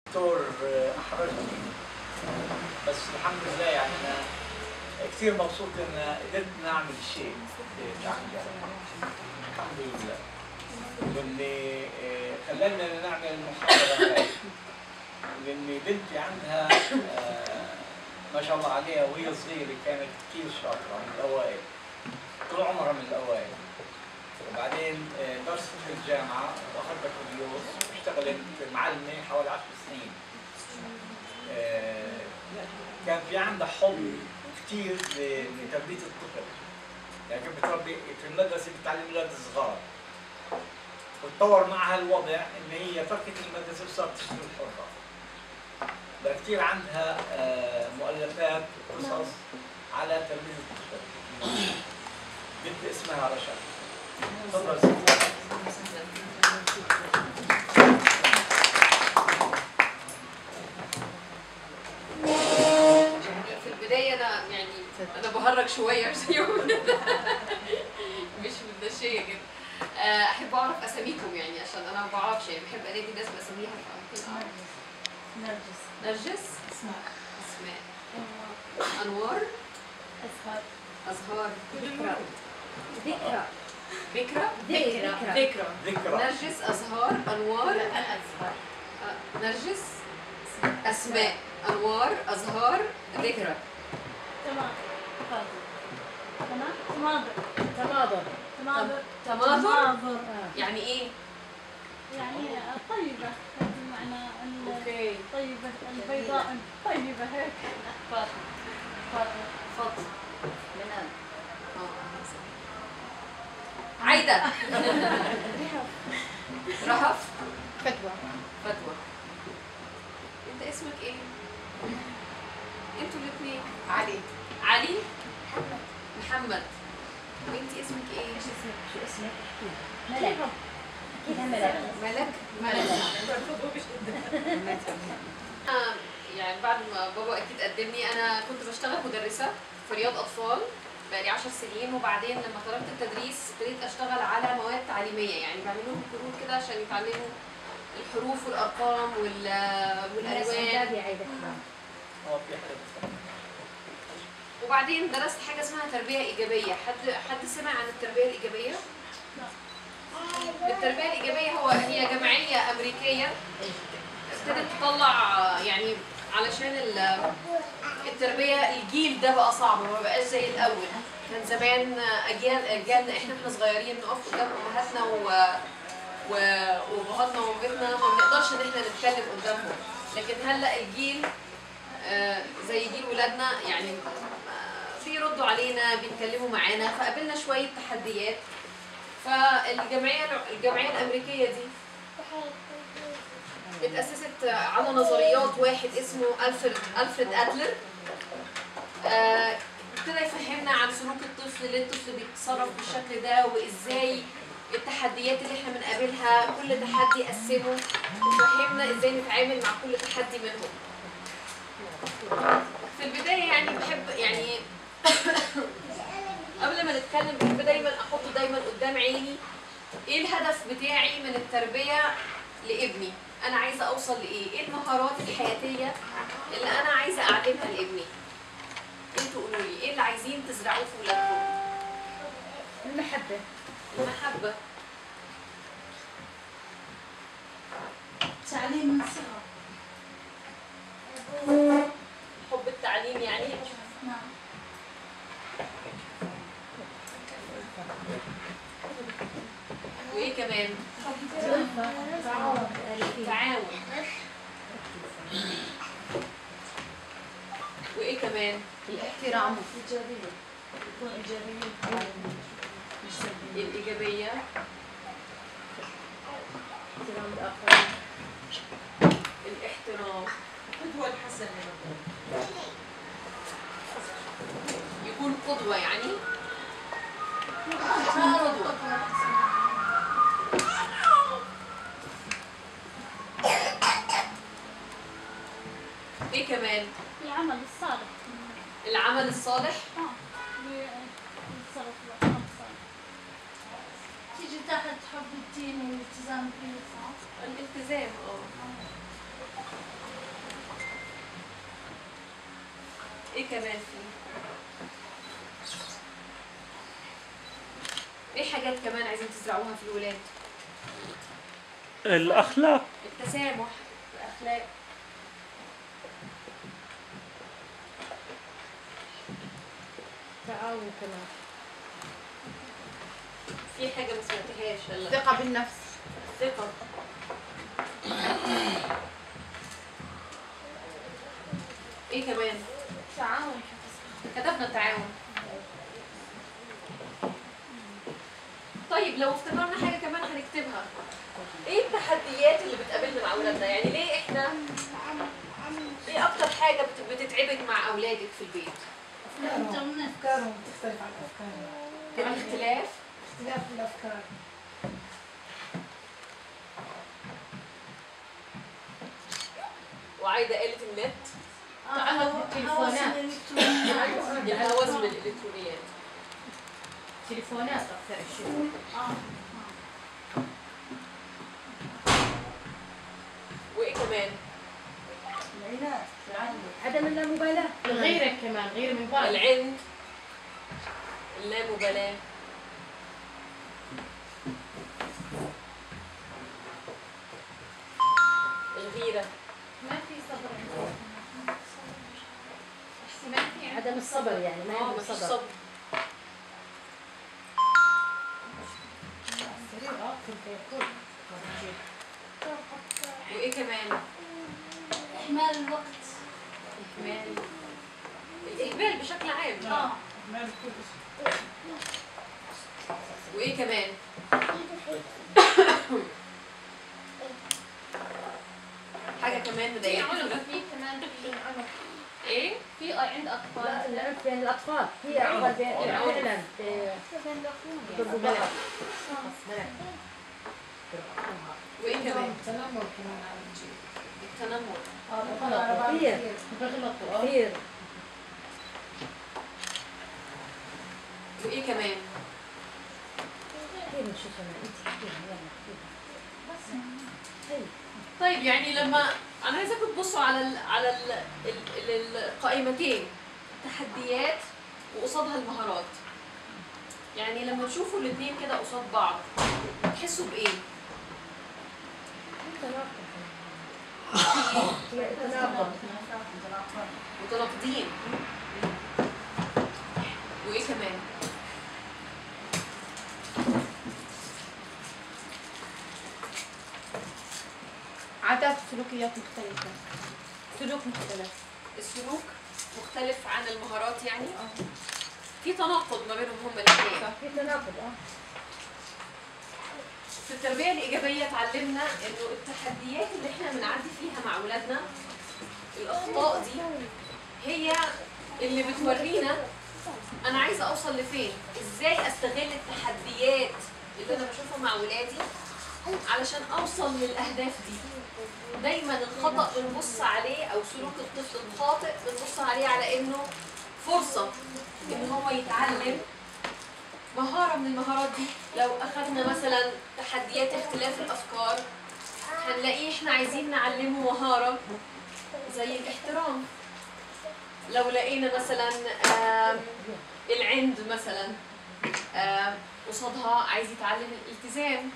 دكتور احرجني بس الحمد لله يعني انا كثير مبسوط ان قدرت نعمل شيء تعمل الحمد لله واللي آه، خلاني نعمل المحاضره هاي لان بنتي عندها آه، ما شاء الله عليها وهي صغيره كانت كثير شاطره من الاوائل طول عمرها من الاوائل وبعدين آه، درست في الجامعه واخذت بكالوريوس واشتغلت معلمه حوالي 10 سنين آه، كان في عندها حب كثير لتربيه الطفل يعني كانت بتربي في المدرسه بتعلم اولاد صغار وتطور معها الوضع ان هي تركت المدرسه وصارت تشتغل حره بقى كثير عندها آه، مؤلفات وقصص على تربيه الطفل بنت اسمها رشا تفضل ستي. في البداية أنا يعني أنا بهرج شوية زيهم مش متدشية كده آه، أحب أعرف أساميكم يعني عشان أنا ما بعرفش يعني بحب أنادي الناس بأساميها فممكن أعرف نرجس نرجس اسماء أسماء أنوار أزهار أزهار ذكرى ذكرى بكرة ذكرى ذكرى ذكرى نرجس أزهار أنوار الأزهار آه، نرجس أسماء أنوار أزهار ذكرى تمام فاضل تمام تماضر تماضر تماضر تماضر تماضر يعني إيه؟ يعني طيبة بمعنى ال- أوكي طيبة البيضاء طيبة هيك فاطمة فاطمة اتفضل منال عايدة رهف فتوى فتوى انت اسمك ايه؟ انتوا الاثنين علي علي محمد وانت اسمك ايه؟ ايش اسمك شو اسمك ملك كيف ملك ملك ملك آه، يعني بعد ما بابا اكيد قدمني انا كنت بشتغل مدرسه في رياض اطفال بقالي 10 سنين وبعدين لما طلبت التدريس ابتديت اشتغل على مواد تعليميه يعني بعمل لهم كروت كده عشان يتعلموا الحروف والارقام وال- والالوان يا عيدة اه في حدا وبعدين درست حاجه اسمها تربيه ايجابيه حد حد سمع عن التربيه الايجابيه التربيه الايجابيه هو هي جمعيه امريكيه ابتدت تطلع يعني علشان ال- التربيه الجيل ده بقى صعب ما بقاش زي الاول كان زمان اجيال اجيالنا احنا احنا صغيرين نقف قدام امهاتنا و و- وابهاتنا وامهاتنا ما بنقدرش ان احنا نتكلم قدامهم لكن هلا الجيل آه، زي جيل ولادنا يعني آه، بيردوا علينا بيتكلموا معانا فقابلنا شويه تحديات فالجمعيه الجمعيه الامريكيه دي اتأسست على نظريات واحد اسمه ألفريد ألفريد أدلر آه، ابتدى يفهمنا عن سلوك الطفل ليه الطفل بيتصرف بالشكل ده وازاي التحديات اللي احنا بنقابلها كل تحدي قسمه وفهمنا ازاي نتعامل مع كل تحدي منهم في البداية يعني بحب يعني قبل ما نتكلم بحب دايما احط دايما قدام عيني ايه الهدف بتاعي من التربية لابني انا عايزة اوصل لايه ايه المهارات الحياتية اللي انا عايزة اعلمها لابني انتوا قولوا لي ايه اللي عايزين تزرعوه في ولادكم المحبة المحبة تعليم من صغر حب التعليم يعني نعم وايه كمان تعاون وايه كمان الاحترام إيجابية يكون إيجابية مش سلبية الايجابيه احترام الآخرين الاحترام قدوة الحسن يكون قدوه يعني قدوه ايه كمان العمل الصالح العمل الصالح اه بالتصرف العمل الصالح تيجي تحت حب الدين والالتزام فيه صح؟ الالتزام اه ايه كمان في ايه حاجات كمان عايزين تزرعوها في الولاد الأخلاق التسامح الاخلاق تعاون كمان في حاجه ما سمعتهاش هلا ثقة بالنفس ثقه ايه كمان تعاون كتبنا التعاون طيب لو افتكرنا حاجه كمان هنكتبها ايه التحديات اللي بتقابلنا مع اولادنا يعني ليه احنا ايه اكتر حاجه بت- بتتعبك مع اولادك في البيت الانترنت أفكارهم تختلف عن أفكارنا الاختلاف اختلاف الأفكار وعايده قالت النت تليفونات. الهوس بالالكترونيات تليفونات اكثر شيء وايه كمان العناد عدم اللامبالاه الغيره كمان غيره من بعض العند اللامبالاه الغيره ما في صبر عدم الصبر يعني ما اه عندهم مفيش صبر صبر السرير اه كنت يقول وايه كمان إهمال الوقت الاهمال الاهمال بشكل عام اه ما بكل وايه كمان حاجه كمان في مضايقاك عنف في كمان في عنف ايه في عند أطفال لا العنف بين الاطفال في اطفال بين العنف. فعلا يضربوا بعض وايه كمان تنمر كمان على الجيل التنمر اه بغلط على بعض كثير. كثير بغلطوا اه كثير وايه كمان كثير نشوف انا انت احكيها يلا احكيها طيب يعني لما انا عايزاكم تبصوا على ال على ال ال ال القائمتين تحديات وقصادها المهارات يعني لما تشوفوا الاثنين كده قصاد بعض تحسوا بايه تناقض متناقضين وايه كمان عادات وسلوكيات مختلفة سلوك مختلف السلوك مختلف عن المهارات يعني في تناقض ما بينهم هما الاثنين في تناقض اه في التربية الإيجابية اتعلمنا إنه التحديات اللي إحنا بنعدي فيها مع أولادنا الأخطاء دي هي اللي بتورينا أنا عايزة أوصل لفين إزاي أستغل التحديات اللي أنا بشوفها مع ولادي علشان أوصل للأهداف دي دايما الخطأ بنبص عليه أو سلوك الطفل الخاطئ بنبص عليه على إنه فرصة إن هو يتعلم مهارة من المهارات دي لو أخذنا مثلا تحديات اختلاف الأفكار هنلاقيه إحنا عايزين نعلمه مهارة زي الاحترام لو لقينا مثلا آم، العند مثلا آم، قصادها عايز يتعلم الالتزام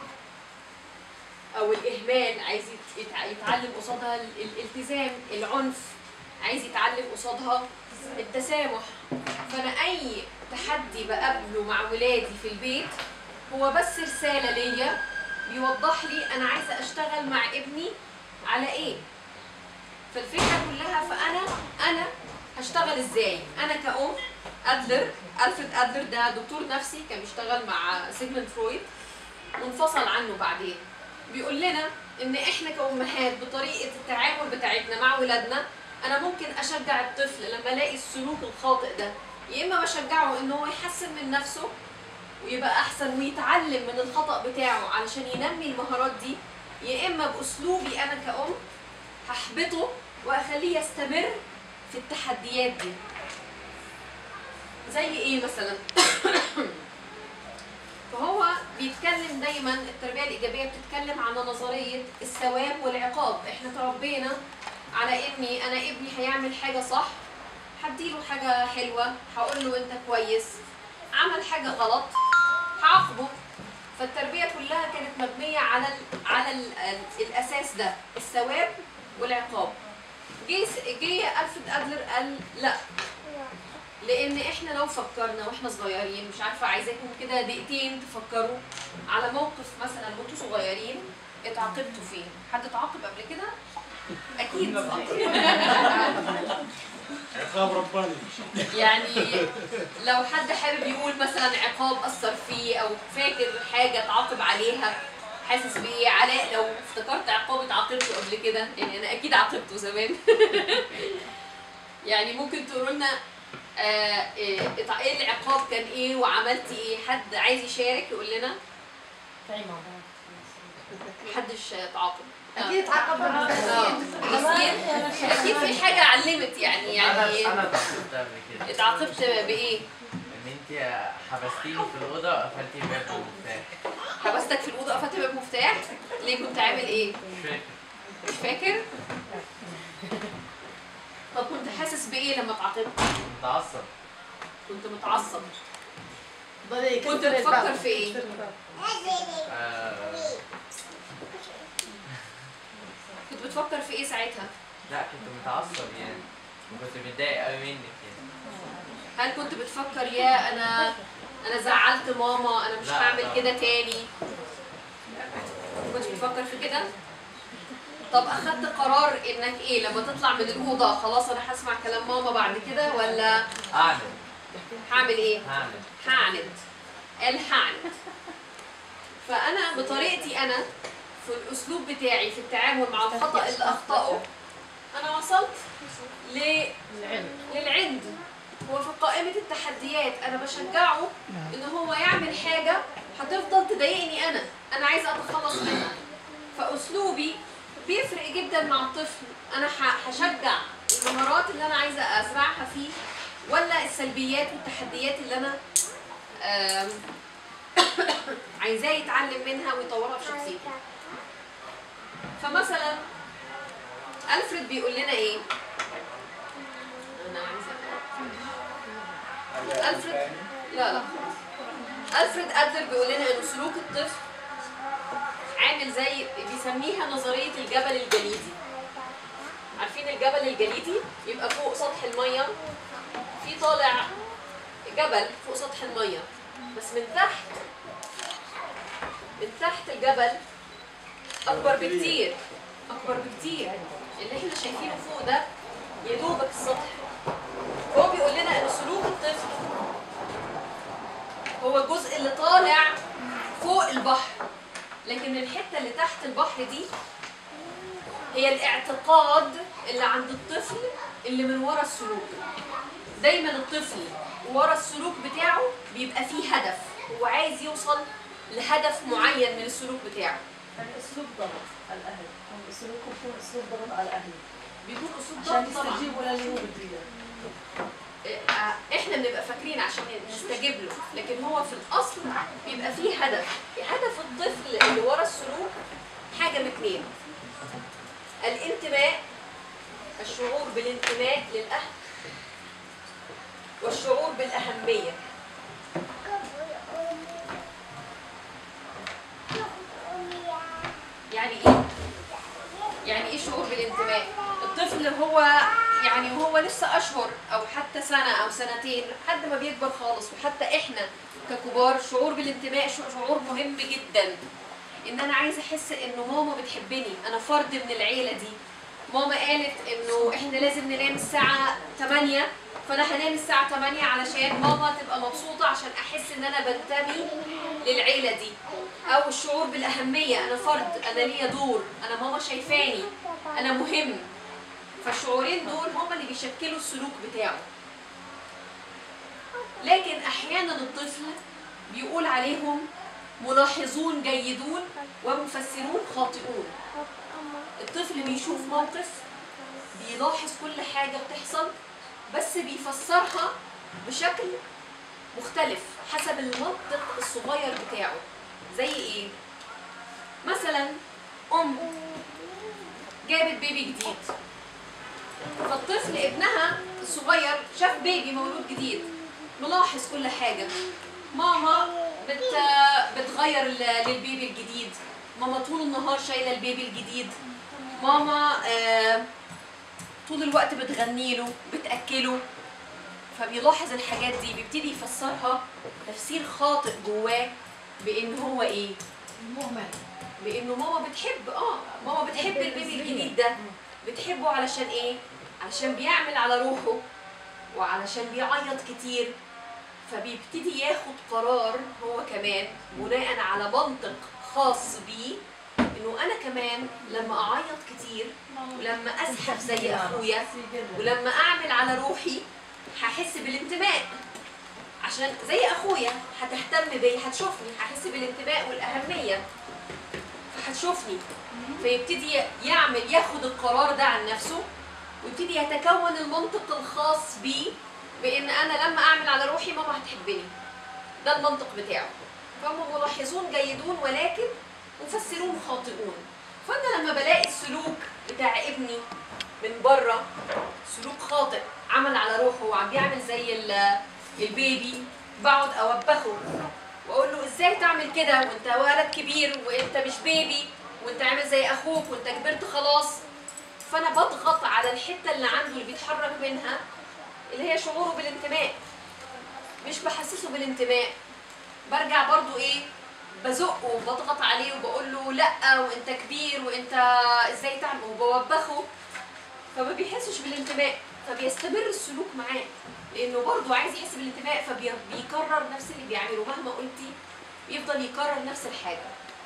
أو الإهمال عايز يت- يتع- يتعلم قصادها ال- الالتزام العنف عايز يتعلم قصادها التسامح فانا اي تحدي بقابله مع ولادي في البيت هو بس رساله ليا بيوضح لي انا عايزه اشتغل مع ابني على ايه فالفكره كلها فانا انا هشتغل ازاي انا كأم ادلر الفريد ادلر ده دكتور نفسي كان بيشتغل مع سيجموند فرويد وانفصل عنه بعدين بيقول لنا ان احنا كأمهات بطريقه التعامل بتاعتنا مع ولادنا انا ممكن اشجع الطفل لما الاقي السلوك الخاطئ ده يا اما بشجعه ان هو يحسن من نفسه ويبقى احسن ويتعلم من الخطا بتاعه علشان ينمي المهارات دي يا اما باسلوبي انا كأم هحبطه واخليه يستمر في التحديات دي زي ايه مثلا فهو بيتكلم دايما التربيه الايجابيه بتتكلم عن نظريه الثواب والعقاب احنا تربينا على اني انا ابني هيعمل حاجه صح هديله حاجه حلوه هقول له انت كويس عمل حاجه غلط هعاقبه فالتربيه كلها كانت مبنيه على ال على ال الاساس ده الثواب والعقاب جه جه الفريد ادلر قال لا لان احنا لو فكرنا واحنا صغيرين مش عارفه عايزاكم كده دقيقتين تفكروا على موقف مثلا وانتوا صغيرين اتعاقبتوا فيه حد اتعاقب قبل كده اكيد عقاب رباني يعني لو حد حابب يقول مثلا عقاب اثر فيه او فاكر حاجه اتعاقب عليها حاسس بايه علاء لو افتكرت عقاب اتعاقبته قبل كده يعني انا اكيد عاقبته زمان يعني ممكن تقولوا لنا آه، ايه اتع- إيه العقاب كان ايه وعملتي ايه حد عايز يشارك يقول لنا محدش اتعاقب آه. اكيد تعاقبنا اه نسيان اكيد في حاجه علمت يعني يعني انا انا اتعاقبت قبل كده اتعاقبت بايه ان انت حبستيني في الاوضه وقفلتي الباب بالمفتاح حبستك في الاوضه قفلت باب مفتاح ليه كنت عامل ايه مش فاكر مش فاكر طب كنت حاسس بايه لما اتعاقبت متعصب كنت متعصب كنت كنت بتفكر في ايه آه كنت بتفكر في ايه ساعتها لا كنت متعصب يعني وكنت متضايق قوي منك يعني هل كنت بتفكر يا انا انا زعلت ماما انا مش لا، هعمل لا. كده تاني كنت بتفكر في كده طب اخدت قرار انك ايه لما تطلع من الاوضه خلاص انا هسمع كلام ماما بعد كده ولا اعمل هعمل ايه هعمل هعند قال هعند فانا بطريقتي انا في الاسلوب بتاعي في التعامل مع الخطا اللي اخطاه انا وصلت ل... للعند هو في قائمة التحديات أنا بشجعه إن هو يعمل حاجة هتفضل تضايقني أنا أنا عايزة أتخلص منها فأسلوبي بيفرق جدا مع الطفل أنا ه- هشجع المهارات اللي أنا عايزة أزرعها فيه ولا السلبيات والتحديات اللي أنا آم، عايزاه يتعلم منها ويطورها في شخصيته فمثلا ألفريد بيقول لنا إيه؟ أنا عايزة ألفريد لا لا ألفريد أدلر بيقول لنا إن سلوك الطفل عامل زي بيسميها نظرية الجبل الجليدي عارفين الجبل الجليدي يبقى فوق سطح المية في طالع جبل فوق سطح المية بس من تحت من تحت الجبل أكبر بكتير أكبر بكتير اللي احنا شايفينه فوق ده يا دوبك السطح هو بيقول لنا ان سلوك الطفل هو الجزء اللي طالع فوق البحر لكن الحته اللي تحت البحر دي هي الاعتقاد اللي عند الطفل اللي من ورا السلوك دايما الطفل ورا السلوك بتاعه بيبقى فيه هدف هو عايز يوصل لهدف معين من السلوك بتاعه اسلوب ضغط على الاهل هم اسلوبكم يكون اسلوب ضغط على الاهل بيكون اسلوب عشان ضغط طبعا يستجيبوا للي هو بده اياه آه، احنا بنبقى فاكرين عشان نستجيب له لكن هو في الاصل بيبقى فيه هدف هدف الطفل اللي ورا السلوك حاجه من اتنين الانتماء الشعور بالانتماء للاهل والشعور بالاهميه يعني ايه يعني ايه شعور بالانتماء الطفل هو يعني وهو لسه اشهر او حتى سنه او سنتين لحد ما بيكبر خالص وحتى احنا ككبار شعور بالانتماء شع- شعور مهم جدا ان انا عايزه احس انه ماما بتحبني انا فرد من العيله دي ماما قالت انه احنا لازم ننام الساعه 8 فانا هنام الساعه 8 علشان ماما تبقى مبسوطه عشان احس ان انا بنتمي للعيله دي او الشعور بالاهميه انا فرد انا ليا دور انا ماما شايفاني انا مهم فالشعورين دول هما اللي بيشكلوا السلوك بتاعه لكن احيانا الطفل بيقول عليهم ملاحظون جيدون ومفسرون خاطئون الطفل بيشوف موقف بيلاحظ كل حاجه بتحصل بس بيفسرها بشكل مختلف حسب المنطق الصغير بتاعه زي ايه مثلا ام جابت بيبي جديد فالطفل ابنها صغير شاف بيبي مولود جديد ملاحظ كل حاجه ماما بت بتغير ل- للبيبي الجديد ماما طول النهار شايله البيبي الجديد ماما آه طول الوقت بتغني له بتاكله فبيلاحظ الحاجات دي بيبتدي يفسرها تفسير خاطئ جواه بان هو ايه مهمل بانه ماما بتحب اه ماما بتحب البيبي الجديد ده بتحبه علشان ايه علشان بيعمل على روحه وعلشان بيعيط كتير فبيبتدي ياخد قرار هو كمان بناء على منطق خاص بيه انه انا كمان لما اعيط كتير ولما ازحف زي اخويا ولما اعمل على روحي هحس بالانتماء عشان زي اخويا هتهتم بيا هتشوفني هحس بالانتماء والاهميه فهتشوفني فيبتدي يعمل ياخد القرار ده عن نفسه ويبتدي يتكون المنطق الخاص بيه بان انا لما اعمل على روحي ماما هتحبني ده المنطق بتاعه فهم ملاحظون جيدون ولكن مفسرون خاطئون فانا لما بلاقي السلوك بتاع ابني من بره سلوك خاطئ عمل على روحه وعم بيعمل زي ال- البيبي بقعد اوبخه واقول له ازاي تعمل كده وانت ولد كبير وانت مش بيبي وانت عامل زي اخوك وانت كبرت خلاص فانا بضغط على الحته اللي عنده اللي بيتحرك منها اللي هي شعوره بالانتماء مش بحسسه بالانتماء برجع برضو ايه بزقه وبضغط عليه وبقول له لا وانت كبير وانت ازاي تعمل وبوبخه فما بيحسش بالانتماء فبيستمر السلوك معاه لانه برضه عايز يحس بالانتماء فبيكرر نفس اللي بيعمله مهما قلتي بيفضل يكرر نفس الحاجه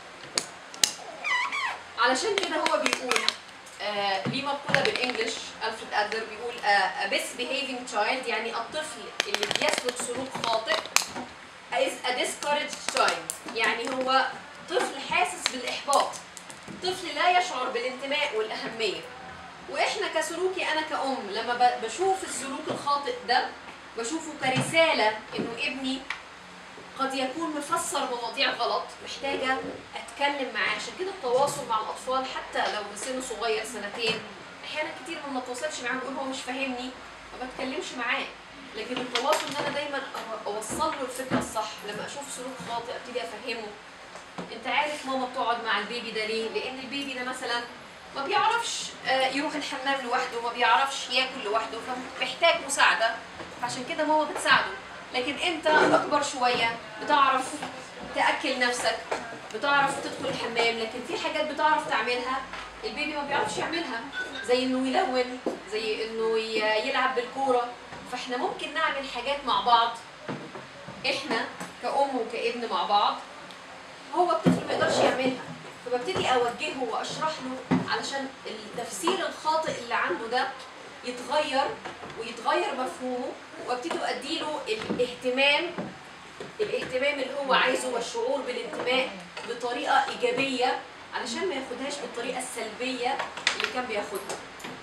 علشان كده هو بيقول آه ليه مقوله بالانجلش الفريد ادلر بيقول آه a misbehaving child يعني الطفل اللي بيسلك سلوك خاطئ is a discouraged child يعني هو طفل حاسس بالاحباط طفل لا يشعر بالانتماء والاهميه واحنا كسلوكي انا كأم لما ب- بشوف السلوك الخاطئ ده بشوفه كرسالة انه ابني قد يكون مفسر مواضيع غلط محتاجة اتكلم معاه عشان كده التواصل مع الاطفال حتى لو بسن صغير سنتين احيانا كتير ما بنتواصلش معاه نقول هو مش فاهمني ما بتكلمش معاه لكن التواصل ان انا دايما أو- اوصل له الفكره الصح لما اشوف سلوك خاطئ ابتدي افهمه انت عارف ماما بتقعد مع البيبي ده ليه لان البيبي ده مثلا ما بيعرفش آه، يروح الحمام لوحده ما بيعرفش ياكل لوحده فمحتاج مساعده فعشان كده ماما بتساعده لكن انت اكبر شويه بتعرف تاكل نفسك بتعرف تدخل الحمام لكن في حاجات بتعرف تعملها البيبي ما بيعرفش يعملها زي انه يلون زي انه ي- يلعب بالكوره فاحنا ممكن نعمل حاجات مع بعض احنا كأم وكابن مع بعض هو الطفل ما يقدرش يعملها فببتدي اوجهه واشرح له علشان التفسير الخاطئ اللي عنده ده يتغير ويتغير مفهومه وابتدي اديله الاهتمام الاهتمام اللي هو عايزه والشعور بالانتماء بطريقه ايجابيه علشان ما ياخدهاش بالطريقه السلبيه اللي كان بياخدها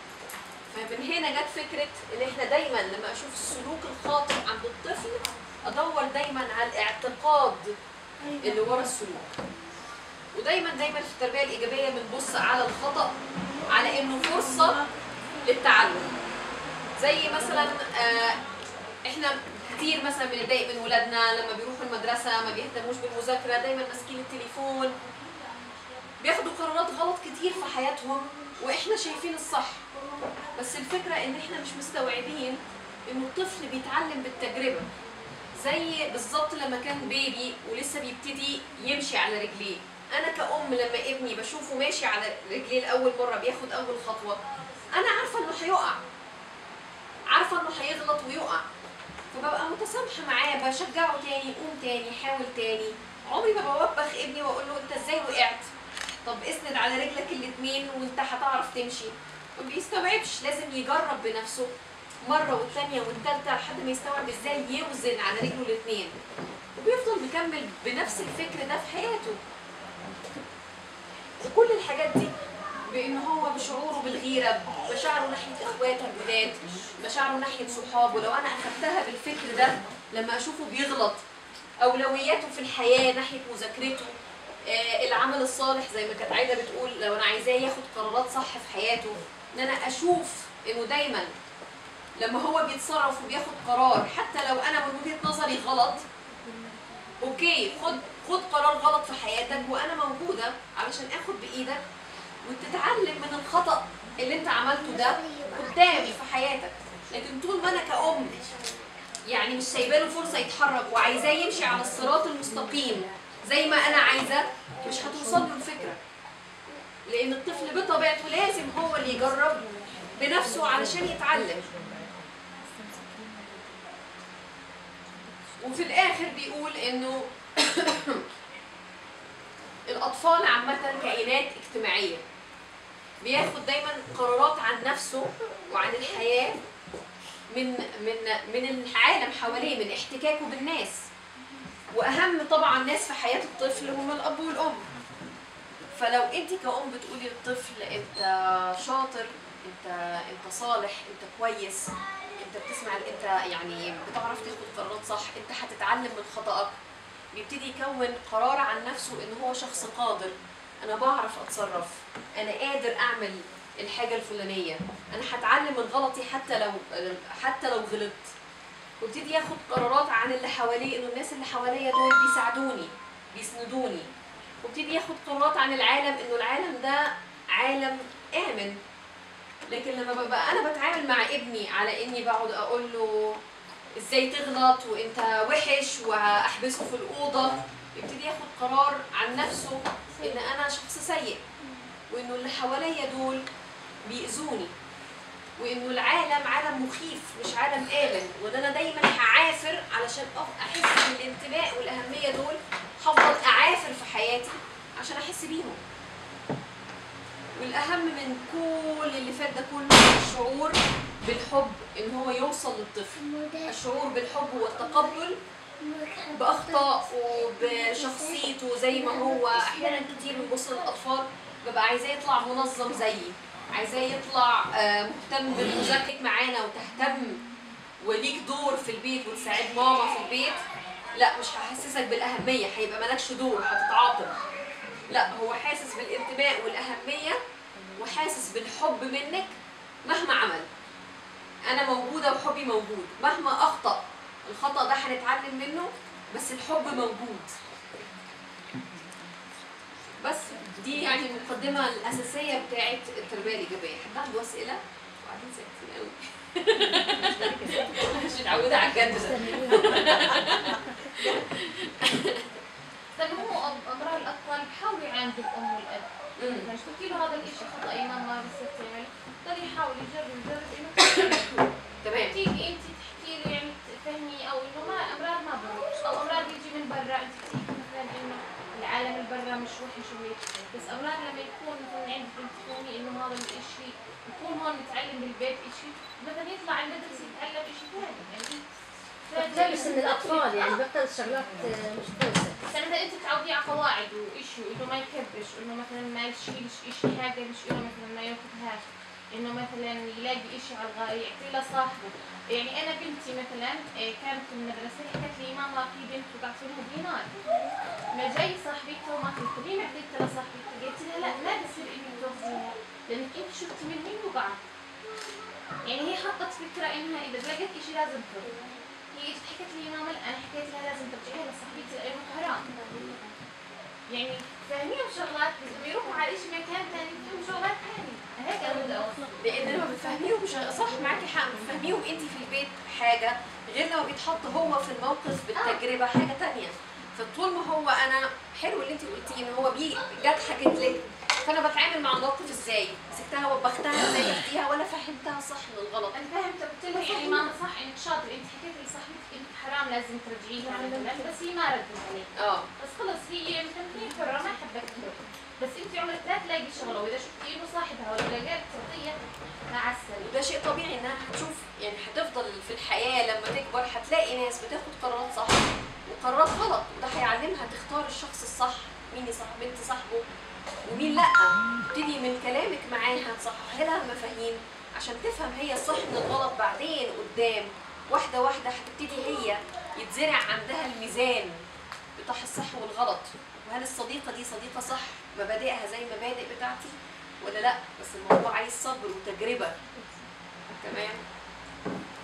فمن هنا جت فكره ان احنا دايما لما اشوف السلوك الخاطئ عند الطفل ادور دايما على الاعتقاد اللي ورا السلوك ودايما دايما في التربيه الايجابيه بنبص على الخطا على انه فرصه للتعلم زي مثلا آه، احنا كتير مثلا بنتضايق من ولادنا لما بيروحوا المدرسه ما بيهتموش بالمذاكره دايما ماسكين التليفون بياخدوا قرارات غلط كتير في حياتهم واحنا شايفين الصح بس الفكره ان احنا مش مستوعبين انه الطفل بيتعلم بالتجربه زي بالظبط لما كان بيبي ولسه بيبتدي يمشي على رجليه انا كأم لما ابني بشوفه ماشي على رجليه لاول مره بياخد اول خطوه انا عارفه انه هيقع عارفه انه هيغلط ويقع فببقى متسامحه معاه بشجعه تاني قوم تاني حاول تاني عمري ما بوبخ ابني واقول له انت ازاي وقعت طب اسند على رجلك الاتنين وانت هتعرف تمشي ما بيستوعبش لازم يجرب بنفسه مره والتانيه والتالته لحد ما يستوعب ازاي يوزن على رجله الاتنين وبيفضل مكمل بنفس الفكر ده في حياته وكل الحاجات دي بان هو بشعوره بالغيره مشاعره ناحيه اخواته الجداد مشاعره ناحيه صحابه لو انا اخدتها بالفكر ده لما اشوفه بيغلط اولوياته في الحياه ناحيه مذاكرته آه العمل الصالح زي ما كانت عايده بتقول لو انا عايزاه ياخد قرارات صح في حياته ان انا اشوف انه دايما لما هو بيتصرف وبياخد قرار حتى لو انا من وجهه نظري غلط اوكي خد خد قرار غلط في حياتك وانا موجوده علشان اخد بايدك وتتعلم من الخطا اللي انت عملته ده قدامي في حياتك لكن طول ما انا كأم يعني مش سايبه له فرصه يتحرك وعايزاه يمشي على الصراط المستقيم زي ما انا عايزه مش هتوصل له الفكره لان الطفل بطبيعته لازم هو اللي يجرب بنفسه علشان يتعلم وفي الاخر بيقول انه الاطفال عامه كائنات اجتماعيه بياخد دايما قرارات عن نفسه وعن الحياه من من من العالم حواليه من احتكاكه بالناس واهم طبعا ناس في حياه الطفل هم الاب والام فلو انت كأم بتقولي للطفل انت شاطر انت انت صالح انت كويس انت بتسمع انت يعني بتعرف تاخد قرارات صح انت هتتعلم من خطأك بيبتدي يكون قرار عن نفسه ان هو شخص قادر انا بعرف اتصرف انا قادر اعمل الحاجه الفلانيه انا هتعلم من غلطي حتى لو حتى لو غلطت وابتدي ياخد قرارات عن اللي حواليه انه الناس اللي حواليا دول بيساعدوني بيسندوني وابتدي ياخد قرارات عن العالم انه العالم ده عالم امن لكن لما ببقى انا بتعامل مع ابني على اني بقعد اقول له ازاي تغلط وانت وحش واحبسه في الاوضه يبتدي ياخد قرار عن نفسه ان انا شخص سيء وانه اللي حواليا دول بيأذوني وانه العالم عالم مخيف مش عالم آمن وان انا دايما هعافر علشان أف- احس بالانتماء والاهميه دول هفضل اعافر في حياتي عشان احس بيهم والاهم من كل اللي فات ده كله الشعور بالحب ان هو يوصل للطفل الشعور بالحب والتقبل باخطائه بشخصيته زي ما هو احيانا كتير بنبص للاطفال ببقى عايزاه يطلع منظم زيي عايزاه يطلع آه، مهتم بالمذاكره معانا وتهتم وليك دور في البيت وتساعد ماما في البيت لا مش هحسسك بالاهميه هيبقى مالكش دور هتتعاقب لا هو حاسس بالانتماء والاهميه وحاسس بالحب منك مهما عمل انا موجوده وحبي موجود مهما اخطا الخطا ده هنتعلم منه بس الحب موجود بس دي يعني المقدمه الاساسيه بتاعت التربيه الايجابيه حد عنده اسئله وبعدين ساكتين قوي مش متعوده على الجد ده طيب هو أم- امراء الاطفال بحاولوا يعاندوا الام والاب مم. يعني قلت له هذا الشيء خطا يا ماما لسه تعمل ضل يحاول يجرب يجرب انه تمام تيجي انت تحكي له يعني تفهمي او انه ما امراض ما بروح او امراض بيجي من برا انت بتحكي مثلا انه العالم اللي برا مش وحش وهيك بس امراض لما يكون مثلا عندك انت تكوني انه هذا الشيء يكون هون متعلم بالبيت شيء مثلا يطلع على المدرسه يتعلم شيء ثاني يعني لا بس ان الاطفال يعني بطل شغلات آه، مش كويسه بس مثلا انت تعوديه على قواعد وإشي وانه ما يكبش انه مثلا ما يشيلش اشي حاجه مش له مثلا ما ياخذهاش انه مثلا يلاقي اشي على الغاية يعطيه لصاحبه يعني انا بنتي مثلا إيه، كانت في المدرسه حكت لي ماما في بنت وقعت لها دينار ما جاي صاحبتها وما قلت لي ما اديتها لصاحبتها قلت لها لا ما بصير انك تاخذيها لانك انت شفتي من مين وقعت يعني هي حطت فكره انها اذا لقيت اشي لازم تروح هي اجت حكت لي ماما لا انا حكيت لها لازم ترجعيها لصاحبتي لانه حرام يعني فاهمين شغلات بس بيروحوا على شيء مكان ثاني بيفهموا شغلات ثانيه هيك انا بدي اوصل لان لما بتفهميهم مش صح معاكي حق بتفهميهم انت في البيت حاجه غير لما بيتحط هو في الموقف بالتجربه حاجه تانية فطول ما هو انا حلو اللي انت قلتيه ان هو بي جت حكت لك فانا بتعامل مع الموقف ازاي مسكتها وبختها ازاي اختيها ولا فهمتها صح من الغلط انا فهمت قلت لها يعني ماما صح انك شاطر انت حكيت لصاحبتك انك حرام لازم ترجعيها مثلا بس هي ما ردت عليك اه بس خلص هي مثلا هي حرة ما حبت تروح بس انت عمرك لا تلاقي شغله واذا شفتي انه صاحبها ولا لقيت تعطيها مع السلامه وده شيء طبيعي انها هتشوف يعني هتفضل في الحياه لما تكبر هتلاقي ناس بتاخد قرارات صح وقرارات غلط وده هيعلمها تختار الشخص الصح مين يصاحب بنت صاحبه ومين لا تبتدي من كلامك معاها تصححي لها المفاهيم عشان تفهم هي الصح من الغلط بعدين قدام واحده واحده هتبتدي هي يتزرع عندها الميزان بتاع الصح والغلط وهل الصديقه دي صديقه صح مبادئها زي المبادئ بتاعتي ولا لا بس الموضوع عايز صبر وتجربه تمام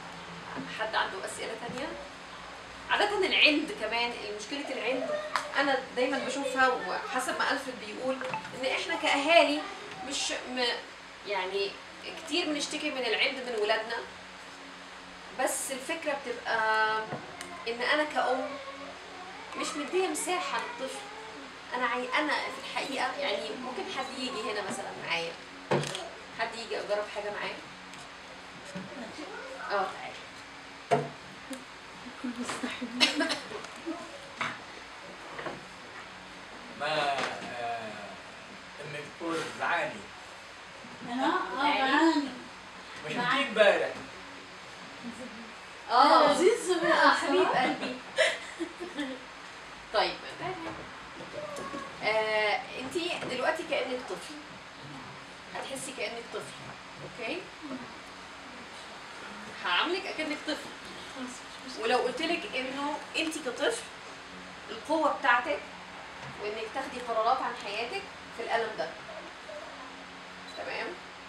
حد عنده اسئله تانية عادة العند كمان مشكلة العند أنا دايما بشوفها وحسب ما ألفريد بيقول إن إحنا كأهالي مش م يعني كتير بنشتكي من العند من ولادنا بس الفكرة بتبقى إن أنا كأم مش مدية مساحة للطفل أنا عاي... أنا في الحقيقة يعني ممكن حد يجي هنا مثلا معايا حد يجي أجرب حاجة معايا اه تعالي ما آه، امك تقول زعاني انا اه بعاني مش انتي امبارح اه لذيذ آه، حبيب قلبي طيب آه، انتي دلوقتي كانك طفل هتحسي كانك طفل اوكي هعاملك اكنك طفل ولو قلت لك انه انت كطفل القوه بتاعتك وانك تاخدي قرارات عن حياتك في القلم ده تمام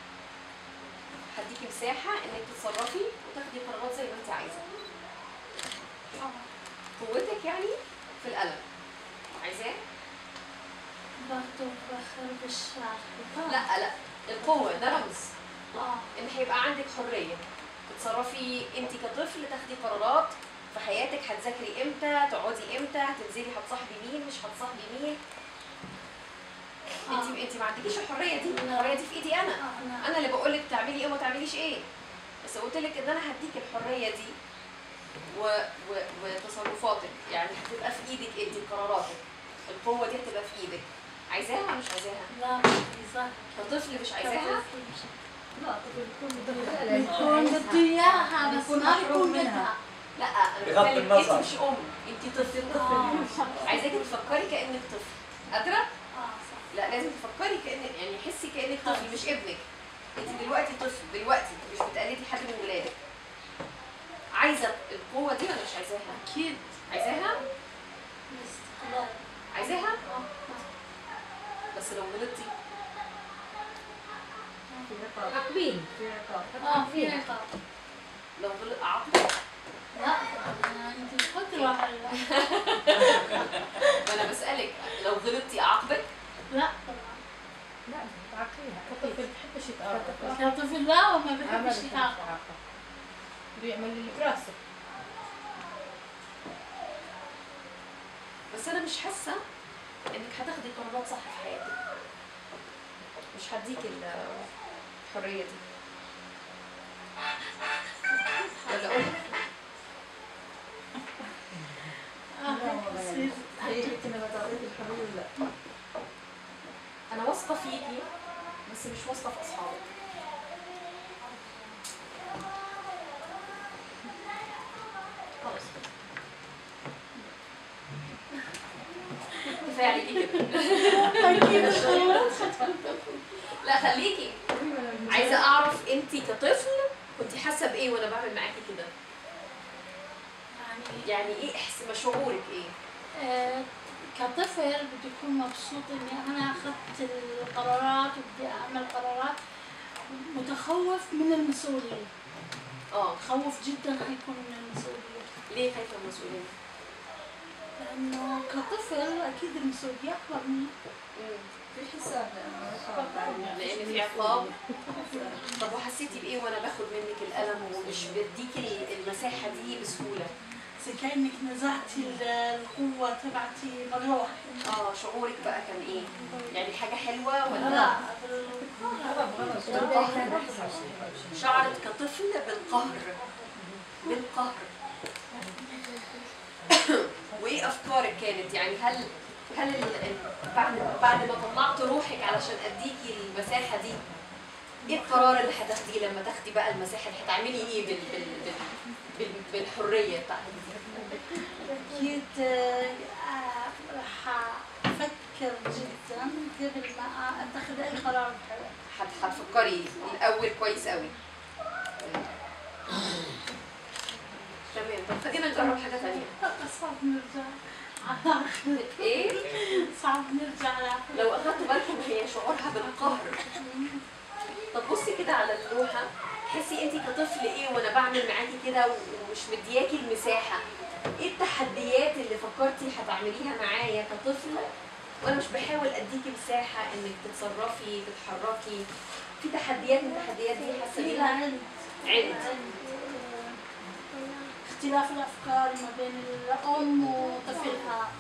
هديكي مساحه انك تتصرفي وتاخدي قرارات زي ما انت عايزه قوتك يعني في القلم عايزاه برضه بخرب الشعر لا لا القوه ده رمز اه ان هيبقى عندك حريه تتصرفي انت كطفل تاخدي قرارات في حياتك هتذاكري امتى تقعدي امتى هتنزلي هتصاحبي مين مش هتصاحبي مين انت انت ما عندكيش الحريه دي الحريه دي في ايدي انا اه انا انا اللي بقول لك تعملي ايه وما تعمليش ايه بس قلت لك ان انا هديك الحريه دي و... و... وتصرفاتك يعني هتبقى في ايدك انت قراراتك القوه دي هتبقى في ايدك عايزاها ولا مش عايزاها لا مش عايزاها كطفل مش عايزاها لا طفل بيكون بده بيكون بده اياها بس بيكون ما محروم بيكون منها. بدها لا انا بغض بتكلم النظر. انت مش ام انت طفل اه عايزاكي تفكري كانك طفل قادره اه صح لا لازم تفكري كانك يعني حسي كانك طفل مش ابنك انت دلوقتي طفل دلوقتي مش بتقلدي حد من ولادك عايزه القوه دي ولا مش عايزاها اكيد عايزاها الاستقلال عايزاها اه بس لو غلطتي في عقاب عقبين في عقاب اه في عقاب لو غلط اعاقبك لا طبعا انت قدوة هلا ما انا بسالك لو غلطتي اعاقبك لا طبعا لا بتعاقبيها الطفل بحبش يتعاقب كطفل لا وما ما بحبش بحبش يتعاقب يتعاقب بده يعمل اللي براسه بس انا مش حاسه انك هتاخدي قرارات صح في حياتك مش هديك الحريه دي ولا اقول اه بتصير هي انت لما تعطيك الحريه ولا لا انا واثقه فيكي بس مش واثقه في اصحابك خلاص كفايه عليكي كده اكيد خلاص لا خليكي عايزه اعرف انت كطفل كنت حاسه بايه وانا بعمل معاكي كده يعني يعني ايه احس شعورك ايه آه، كطفل بده يكون مبسوط اني انا اخذت القرارات وبدي اعمل قرارات متخوف من المسؤوليه اه خوف جدا حيكون من المسؤوليه ليه خايفه من المسؤوليه لانه كطفل اكيد المسؤوليه اكبر مني مم. في حساب لانه عقاب لان في عقاب طب وحسيتي بايه وانا باخد منك القلم ومش بديكي المساحه دي بسهوله زي كانك نزعتي ال- القوه تبعتي مره واحده اه شعورك بقى كان ايه يعني حاجه حلوه ولا لا غضب غضب بالقهر شعرت كطفل بالقهر بالقهر وايه افكارك كانت يعني هل هل ال- ال- بعد بعد ما طلعت روحك علشان اديكي المساحه دي ايه القرار اللي هتاخديه لما تاخدي بقى المساحه اللي هتعملي ايه بال بال بال بال بالحريه بتاعتك دي اكيد آه، آه، راح افكر جدا قبل ما اتخذ اي قرار بحياتي هت- هتفكري الاول كويس قوي تمام طب خلينا نجرب حاجه ثانيه صعب نرجع على ايه صعب نرجع على لو اخدتوا بالكم هي شعورها بالقهر طب بصي كده على اللوحه تحسي انت كطفل ايه وانا بعمل معاكي كده ومش مدياكي المساحه ايه التحديات اللي فكرتي هتعمليها معايا كطفل وانا مش بحاول اديكي مساحه انك تتصرفي تتحركي في تحديات من التحديات دي حاسه في بيها عند عند اختلاف الافكار ما بين الام وطفلها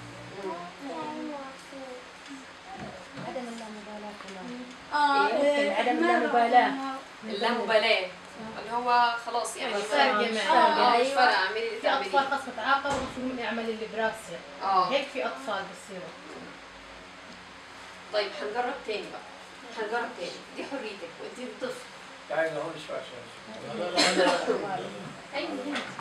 عدم اللامبالاة كمان اه إيه؟ إيه، ممكن عدم إحنا اللامبالاة. اللامبالاه اللي هو خلاص يعني خلاص، ما- فارقة مش معايا. فارقة، مش أيوة. فارقه اعملي اللي في اطفال تعمليه خاصة تتعاقب ومفروض يعمل اللي براسه اه هيك في اطفال بصيروا طيب هنجرب تاني بقى هنجرب تاني دي حريتك وانت طفل تعالي هون شوي عشان لا لا انا ايوه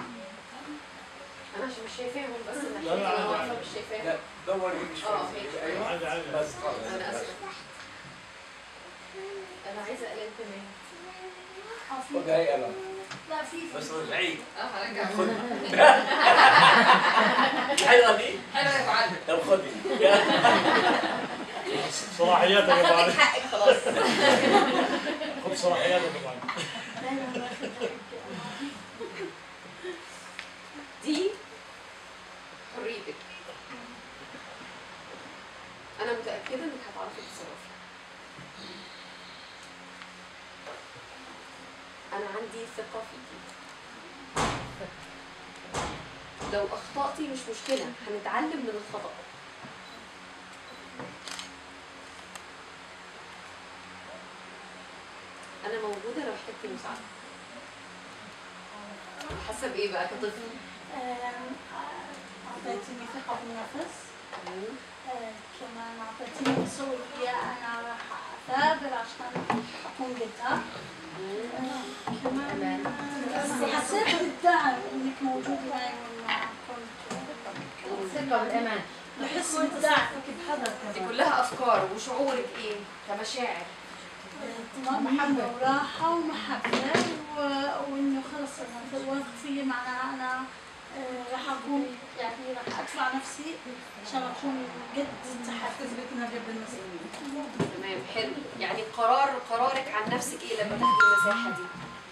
انا عشان مش شايفاهم بس انا لا، لا، انا عادي، واقفه عادي. مش شايفاهم لا دوري شوي اه هيك. ايوه عادي عادي بس خلص انا بس. اسفه انا عايزه اقلل كمان آه، في- خد هاي قلم لا في بس رجعي اه هرجع خدي حلوه دي حلوه يا معلم طب خدي صلاحياتك يا اخدت معلم حقك خلاص خذ صلاحياتك يا معلم دايما باخد دي حريتك انا متاكده انك هتعرفي تتصرفي انا عندي ثقه فيكي لو اخطاتي مش مشكله هنتعلم من الخطا انا موجوده لو احتجتي مساعده حاسه بايه بقى كطفل آم، آه، أعطيتني ثقة بالنفس آه، كمان أعطيتني مسؤولية أنا راح أثابر عشان أكون قدها آه، كمان آه، حسيت بالدعم إنك موجود معي لما كنت الثقة والأمان بحس بالدعم بحذر دي كلها افكار وشعورك ايه كمشاعر محبة وراحة ومحبة و- وإنه خلص أنا واثق فيي معناها أنا آه، راح أكون يعني راح أدفع نفسي عشان أكون قد التحدي تثبتنا قبل المسؤولين تمام حلو يعني قرار قرارك عن نفسك ايه لما تاخدي المساحه دي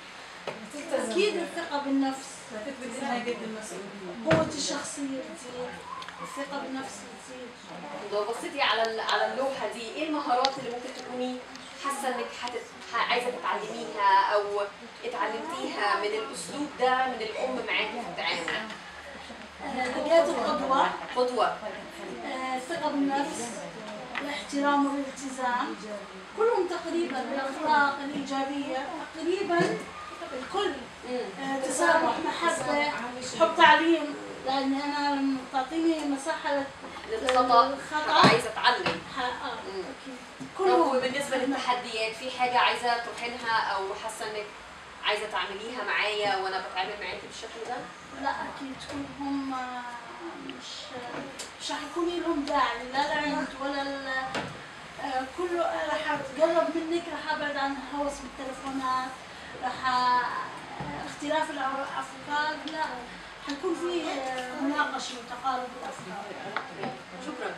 أكيد الثقة بالنفس تثبت انها قد المسؤولين قوة الشخصية تزيد الثقة بالنفس تزيد لو بصيتي على ال- على اللوحه دي ايه المهارات اللي ممكن تكوني حاسه انك حتت... ح- عايزه تتعلميها او اتعلمتيها من الاسلوب ده من الام معاكي في التعامل آه، لقيت القدوة قدوه آه، الثقة بالنفس الاحترام والالتزام كلهم تقريبا الأخلاق الإيجابية تقريبا الكل مم. آه، تسامح محبة حب تعليم لأن أنا لما تعطيني مساحة للخطا الخطأ عايزه اتعلم ح- آه، مم. أكيد طب كلهم وبالنسبه للتحديات في حاجه عايزه تروحي لها او حاسه انك عايزه تعمليها معايا وانا بتعامل معاكي بالشكل ده لا أكيد كلهم آه، مش مش راح يكون لهم داعي لا العند ولا ال آه، كله راح أتقرب منك راح أبعد عن الهوس بالتلفونات راح آه، اختلاف الأفكار لا حيكون في آه، مناقشة وتقارب الأفكار شكرا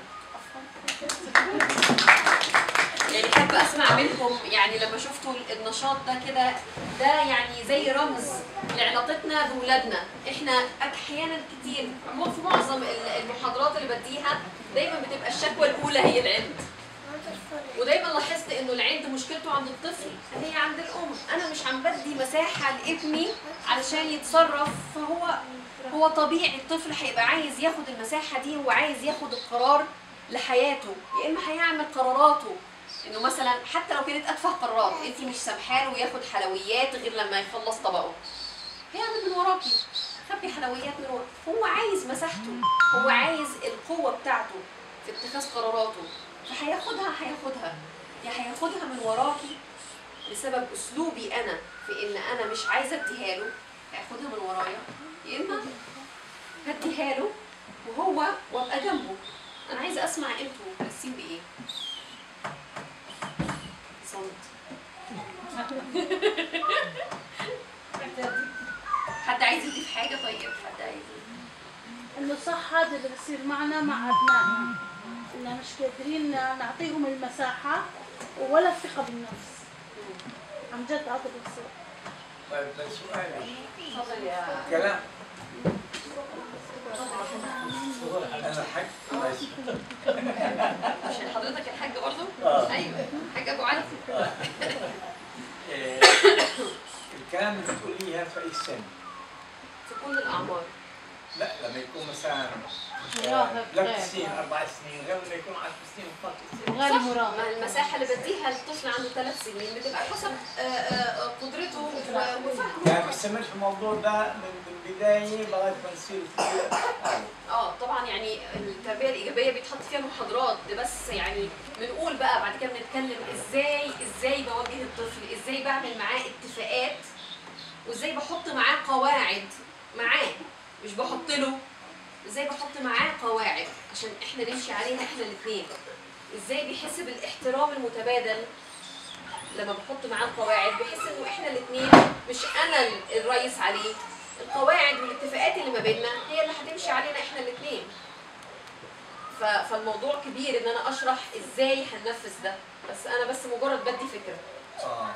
عفواً. يعني حابة أسمع منكم يعني لما شفتوا النشاط ده كده ده يعني زي رمز لعلاقتنا بولادنا احنا أحيانا كتير مو- في معظم ال- المحاضرات اللي بديها دايما بتبقى الشكوى الأولى هي العند ودايما لاحظت انه العند مشكلته عند الطفل هي عند الام انا مش عم بدي مساحه لابني علشان يتصرف فهو هو طبيعي الطفل هيبقى عايز ياخد المساحه دي وعايز ياخد القرار لحياته يا اما هيعمل قراراته انه مثلا حتى لو كانت اتفه قرارات انت مش سامحاله وياخد حلويات غير لما يخلص طبقه هيعمل من وراكي خبي حلويات من ورا هو عايز مساحته هو عايز القوه بتاعته في اتخاذ قراراته فهياخدها هياخدها يا هياخدها من وراكي بسبب اسلوبي انا في ان انا مش عايزه اديها له هياخدها من ورايا يا اما هديها له وهو وابقى جنبه انا عايزه اسمع انتوا حاسين بايه صمت حد عايز يضيف حاجه طيب حد عايز يضيف انه صح هذا اللي بصير معنا مع ابنائنا اننا مش قادرين نعطيهم المساحه ولا الثقه بالنفس عن جد هذا اللي بصير طيب ده سؤالي تفضل يا كلام انا الحاج كويس عشان حضرتك الحاج برضه آه. ايوه حاج ابو علي إيه، الكلام اللي بتقوليه هذا في اي سن؟ في كل الاعمار لا لما يكون مثلا مراهق ثلاث غير. سنين اربع سنين غير لما يكون 10 سنين و 12 سنين غير صح مراهق ما المساحه اللي بديها للطفل عنده ثلاث سنين بتبقى حسب آه، آه، قدرته و- وفهمه يعني بستمر في الموضوع ده من من البدايه لغايه ما نصير كبير اه طبعا يعني التربيه الايجابيه بيتحط فيها محاضرات ده بس يعني بنقول بقى بعد كده بنتكلم ازاي ازاي بوجه الطفل ازاي بعمل معاه اتفاقات وازاي بحط معاه قواعد معاه مش بحط له ازاي بحط معاه قواعد عشان احنا نمشي عليها احنا الاثنين ازاي بيحس بالاحترام المتبادل لما بحط معاه القواعد بيحس انه احنا الاثنين مش انا الرئيس عليه القواعد والاتفاقات اللي ما بيننا هي اللي هتمشي علينا احنا الاثنين فالموضوع كبير ان انا اشرح ازاي هننفذ ده بس انا بس مجرد بدي فكره اه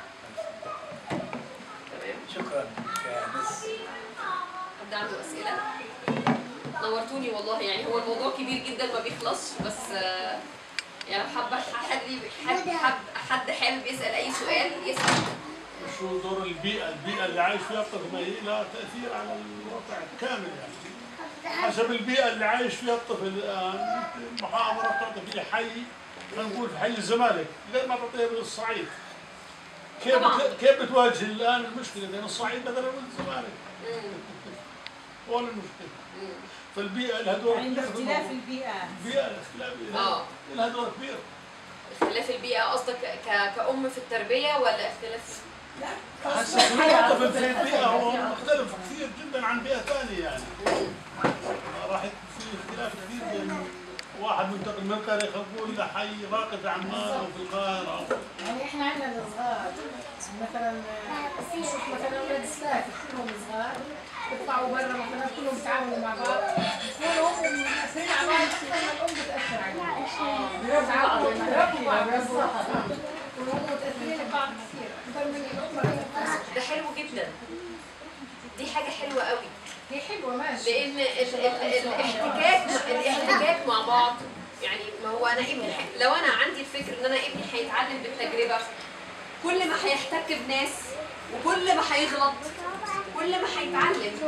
تمام شكرا يا مس حد عنده اسئله نورتوني والله يعني هو الموضوع كبير جدا ما بيخلصش بس آه، يعني حابه حد حد حد حد حابب يسال اي سؤال يسال شو دور البيئة؟ البيئة اللي عايش فيها الطفل ما هي لها تأثير على الواقع كامل يعني. حسب البيئة اللي عايش فيها الطفل الآن محاضرة تعطي في حي خلينا نقول في حي الزمالك غير ما تعطيها بالصعيد. كيف طبعاً. بت- كيف بتواجه الآن المشكلة بين الصعيد مثلا والزمالك؟ مم. وين المشكلة؟ مم. فالبيئة لها دور يعني كبير في باختلاف الموضوع. البيئات البيئة الاختلافية اه لها دور كبير. اختلاف البيئه قصدك ك- كأم في التربيه ولا اختلاف حسب الطفل في البيئة هو مختلف كثير جدا عن بيئة ثانية يعني. راح في اختلاف كثير بين واحد منتقل من قرية خلينا نقول لحي راقد في عمان او في القاهرة يعني احنا عندنا الصغار مثلا نشوف مثلا اولاد السلاف كلهم صغار يطلعوا برا مثلا كلهم يتعاونوا مع بعض يكونوا مؤثرين على بعض اكثر ما الام بتاثر عليهم بيربوا بيربوا بعض بالضبط وهم متاثرين ببعض كثير اكثر من الام ما هي بتأثر. ده حلو جدا دي حاجه حلوه قوي هي حلوه ماشي لان ال- ال- الاحتكاك الاحتكاك مع بعض يعني ما هو انا ابني ح- لو انا عندي الفكر ان انا ابني هيتعلم بالتجربه كل ما هيحتك بناس وكل ما هيغلط كل ما هيتعلم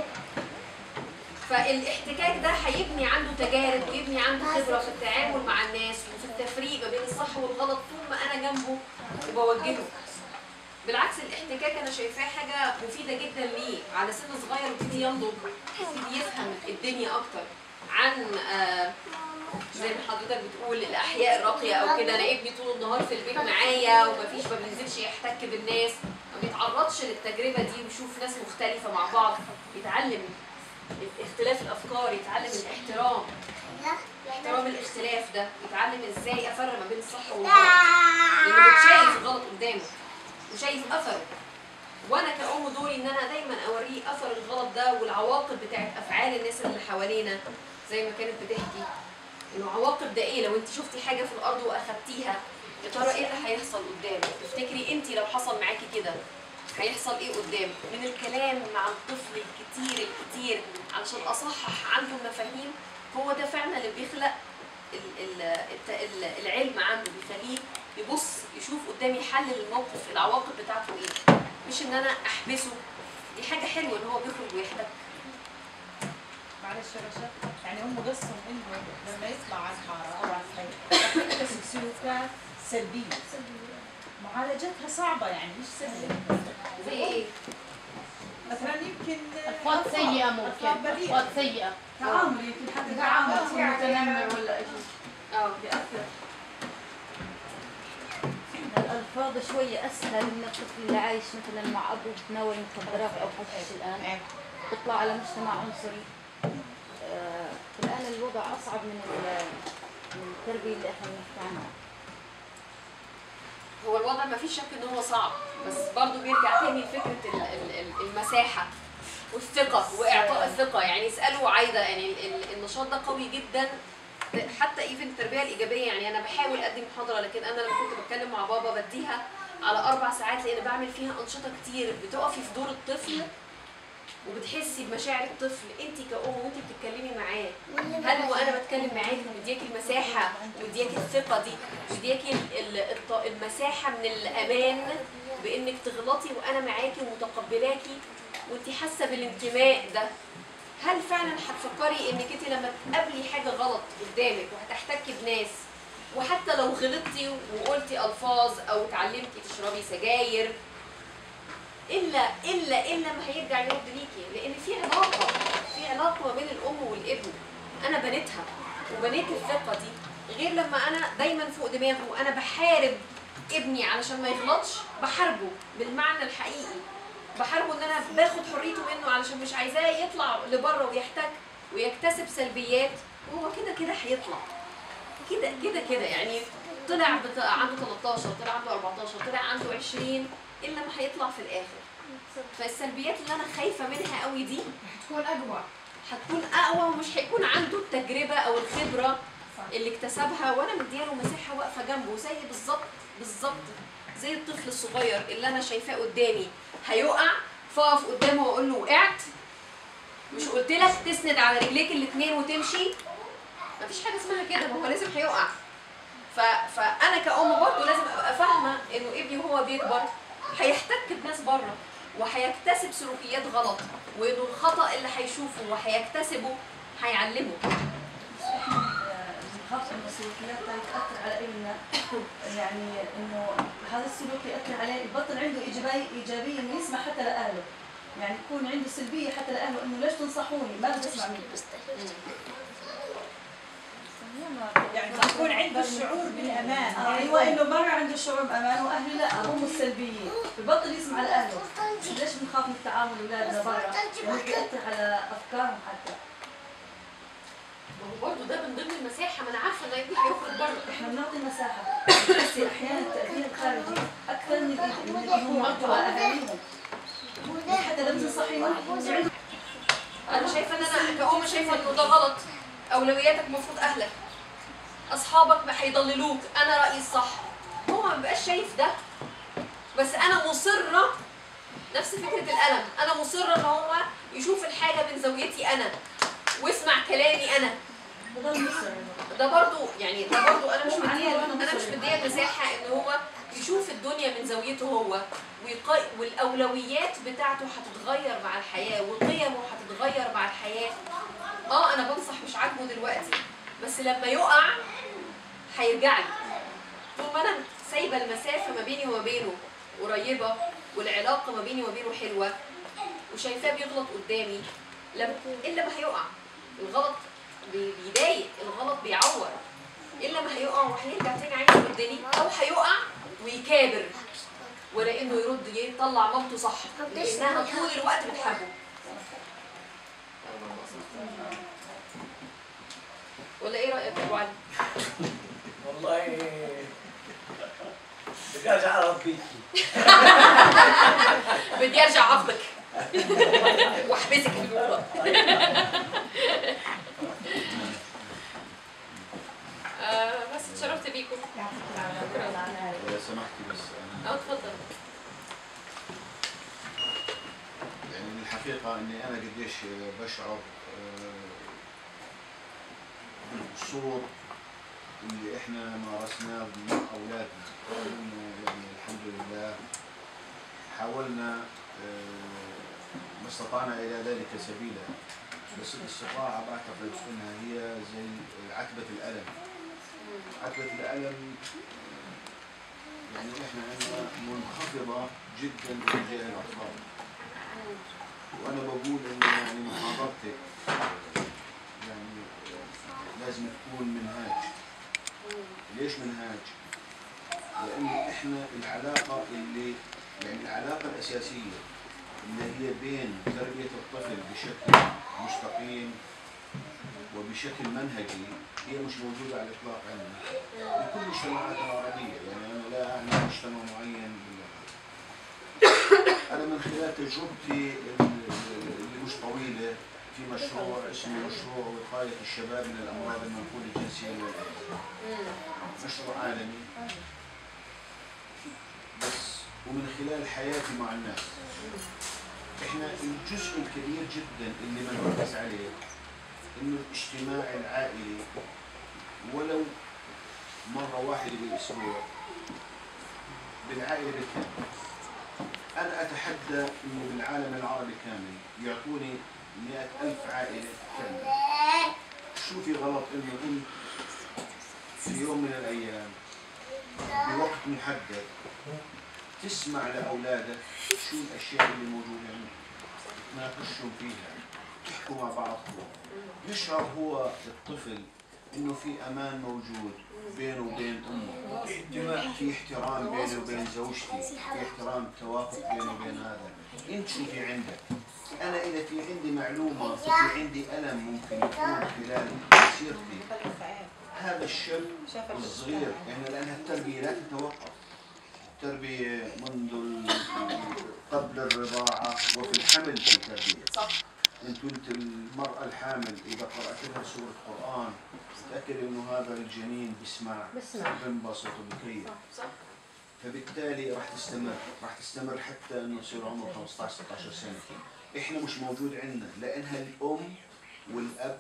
فالاحتكاك ده هيبني عنده تجارب ويبني عنده خبره في التعامل مع الناس وفي التفريق ما بين الصح والغلط طول ما انا جنبه وبوجهه بالعكس الاحتكاك انا شايفاه حاجه مفيده جدا ليه على سن صغير يبتدي ينضج يبتدي يفهم الدنيا اكتر عن آه، زي ما حضرتك بتقول الاحياء الراقيه او كده انا ابني طول النهار في البيت معايا ومفيش ما بينزلش يحتك بالناس ما بيتعرضش للتجربه دي ويشوف ناس مختلفه مع بعض يتعلم اختلاف الافكار يتعلم الاحترام احترام الاختلاف ده يتعلم ازاي افرق ما بين الصح والغلط لانه شايف الغلط قدامه وشايف اثره وانا كأم دوري ان انا دايما اوريه اثر الغلط ده والعواقب بتاعت افعال الناس اللي حوالينا زي ما كانت بتحكي انه عواقب ده ايه لو انت شفتي حاجه في الارض واخدتيها يا ترى ايه اللي هيحصل قدام تفتكري انت لو حصل معاكي كده هيحصل ايه قدام من الكلام مع الطفل الكتير الكتير علشان اصحح عنده المفاهيم هو ده فعلا اللي بيخلق ال- ال- الت- ال- العلم عنده بيخليه يبص يشوف قدامي يحلل الموقف العواقب بتاعته ايه مش ان انا احبسه دي حاجه حلوه ان هو بيخرج ويحتك معلش يا باشا يعني هم قصهم انه لما يطلع على الحاره او على الخير رح يكتسب سلوكات سلبيه معالجتها صعبه يعني مش سهله زي ايه مثلا يمكن اصوات سيئه ممكن أطفال بريئة. اصوات سيئه تعامل يمكن حتى تعامل تعامل متنمر ولا شيء اه بيأثر الألفاظ شوية أسهل من الطفل اللي عايش مثلا مع أبوه بتناول مخدرات أو حشيش الآن بيطلع على مجتمع عنصري آه، الآن الوضع أصعب من ال- من التربية اللي إحنا بنحكي عنها هو الوضع ما فيش شك ان هو صعب بس برضه بيرجع تاني لفكره ال- ال- ال- المساحه والثقه واعطاء الثقه يعني اسالوا عايده يعني ال- ال- النشاط ده قوي جدا حتى ايفن التربيه الايجابيه يعني انا بحاول ادي محاضره لكن انا لما كنت بتكلم مع بابا بديها على اربع ساعات لان بعمل فيها انشطه كتير بتقفي في دور الطفل وبتحسي بمشاعر الطفل انت كأم وانت بتتكلمي معاه هل وانا بتكلم معاكي مدياكي المساحه مدياكي الثقه دي مدياكي ال- ال- الط- المساحه من الامان بانك تغلطي وانا معاكي ومتقبلاكي وانت حاسه بالانتماء ده هل فعلا هتفكري انك انت لما تقابلي حاجه غلط قدامك وهتحتكي بناس وحتى لو غلطتي وقلتي الفاظ او اتعلمتي تشربي سجاير الا الا الا ما هيرجع يرد ليكي لان في علاقه في علاقه ما بين الام والابن انا بنيتها وبنيت الثقه دي غير لما انا دايما فوق دماغه وانا بحارب ابني علشان ما يغلطش بحاربه بالمعنى الحقيقي بحاربه ان انا باخد حريته منه علشان مش عايزاه يطلع لبره ويحتك ويكتسب سلبيات وهو كده كده هيطلع كده كده كده يعني طلع بت... عنده 13 طلع عنده 14 طلع عنده 20 الا ما هيطلع في الاخر فالسلبيات اللي انا خايفه منها قوي دي تكون اقوى هتكون اقوى ومش هيكون عنده التجربه او الخبره صح. اللي اكتسبها وانا مدياله مساحه واقفه جنبه زي بالظبط بالظبط زي الطفل الصغير اللي انا شايفاه قدامي هيقع فاقف قدامه واقول له وقعت مش قلت لك تسند على رجليك الاثنين وتمشي مفيش حاجه اسمها كده ما هو لازم هيقع ف... فانا كأم برضه لازم ابقى فاهمه انه ابني وهو بيكبر هيحتك بناس بره وهيكتسب سلوكيات غلط وانه الخطا اللي هيشوفه وهيكتسبه هيعلمه بنخاف انه السلوكيات هاي تاثر على ابننا يعني انه هذا السلوك ياثر عليه يبطل عنده ايجابيه ايجابيه انه يسمع حتى لاهله يعني يكون عنده سلبيه حتى لاهله انه ليش تنصحوني ما بدي اسمع منكم يعني يكون عنده الشعور بالامان آه، ايوه انه برا عنده شعور بامان واهله لا هم السلبيين ببطل يسمع لاهله ليش بنخاف من تعامل اولادنا برا لانه بياثر على افكارهم حتى وهو برضه ده من ضمن المساحه ما انا عارفه ان ابني هيخرج بره احنا بنعطي مساحه بس احيانا التاثير الخارجي اكثر من ال- من اللي هم عطوا اهاليهم حتى لما تنصحيهم انا شايفه ان انا كأم شايفه انه ده غلط اولوياتك المفروض اهلك اصحابك ما هيضللوك انا رايي الصح هو ما بيبقاش شايف ده بس انا مصره نفس فكره الالم انا مصره ان هو يشوف الحاجه من زاويتي انا واسمع كلامي انا بضل مصر ده برضو يعني ده برضو انا مش مديه انا مش مديه مساحه ان هو يشوف الدنيا من زاويته هو ويقي... والاولويات بتاعته هتتغير مع الحياه وقيمه هتتغير مع الحياه اه انا بنصح مش عاجبه دلوقتي بس لما يقع هيرجع لي طول ما انا سايبه المسافه ما بيني وما بينه قريبه والعلاقه ما بيني وما بينه حلوه وشايفاه بيغلط قدامي لما الا ما هيقع الغلط بي- بيضايق الغلط بيعور الا ما هيقع وهيرجع تاني عايز يردني او هيقع ويكابر ولا انه يرد يطلع مامته صح لانها طول الوقت بتحبه ولا ايه رايك يا ابو علي؟ والله بدي ارجع اربيكي بدي ارجع اخذك واحبسك في الاوضه آه بس اتشرفت بيكم لو سمحتي بس انا اه اتفضل يعني من الحقيقه اني انا قديش بشعر آه، بالقصور اللي احنا مارسناه مع اولادنا إنه يعني الحمد لله حاولنا آه، ما استطعنا الى ذلك سبيلا بس الاستطاعه بعتقد انها هي زي عتبه الالم عتبه الالم يعني احنا عندنا منخفضه جدا باتجاه الاطفال وانا بقول انه يعني محاضرتك يعني لازم تكون منهاج ليش منهاج؟ لانه احنا العلاقه اللي يعني العلاقه الاساسيه اللي هي بين تربيه الطفل بشكل مستقيم وبشكل منهجي هي مش موجوده على الاطلاق عندنا بكل المجتمعات العربيه يعني انا لا اعني مجتمع معين انا من خلال تجربتي اللي مش طويله في مشروع اسمه مشروع وقايه الشباب من الامراض المنقوله الجنسيه والايدز مشروع عالمي بس ومن خلال حياتي مع الناس احنا الجزء الكبير جدا اللي بنركز عليه انه الاجتماع العائلي ولو مرة واحدة بالأسبوع بالعائلة بالكامل أنا أتحدى إنه بالعالم العربي كامل يعطوني مئة ألف عائلة كاملة شو في غلط إنه أنت في يوم من الأيام بوقت محدد تسمع لأولادك شو الأشياء اللي موجودة عندك تناقشهم فيها تحكوا مع بعضكم يشعر هو الطفل إنه في أمان موجود بينه وبين أمه في احترام بيني وبين زوجتي في احترام توافق بيني وبين هذا انت شو في عندك انا اذا في عندي معلومه في عندي الم ممكن يكون خلال مسيرتي هذا الشاب الصغير يعني لانها التربيه لا تتوقف التربيه منذ ال- قبل الرضاعه وفي الحمل في تربيه صح انت قلت المراه الحامل اذا قرات لها سوره قران تاكد انه هذا الجنين بيسمع بسمع. بينبسط وبكيف صح فبالتالي راح تستمر راح تستمر حتى انه يصير عمره 15 16 سنه احنا مش موجود عندنا لانها الام والاب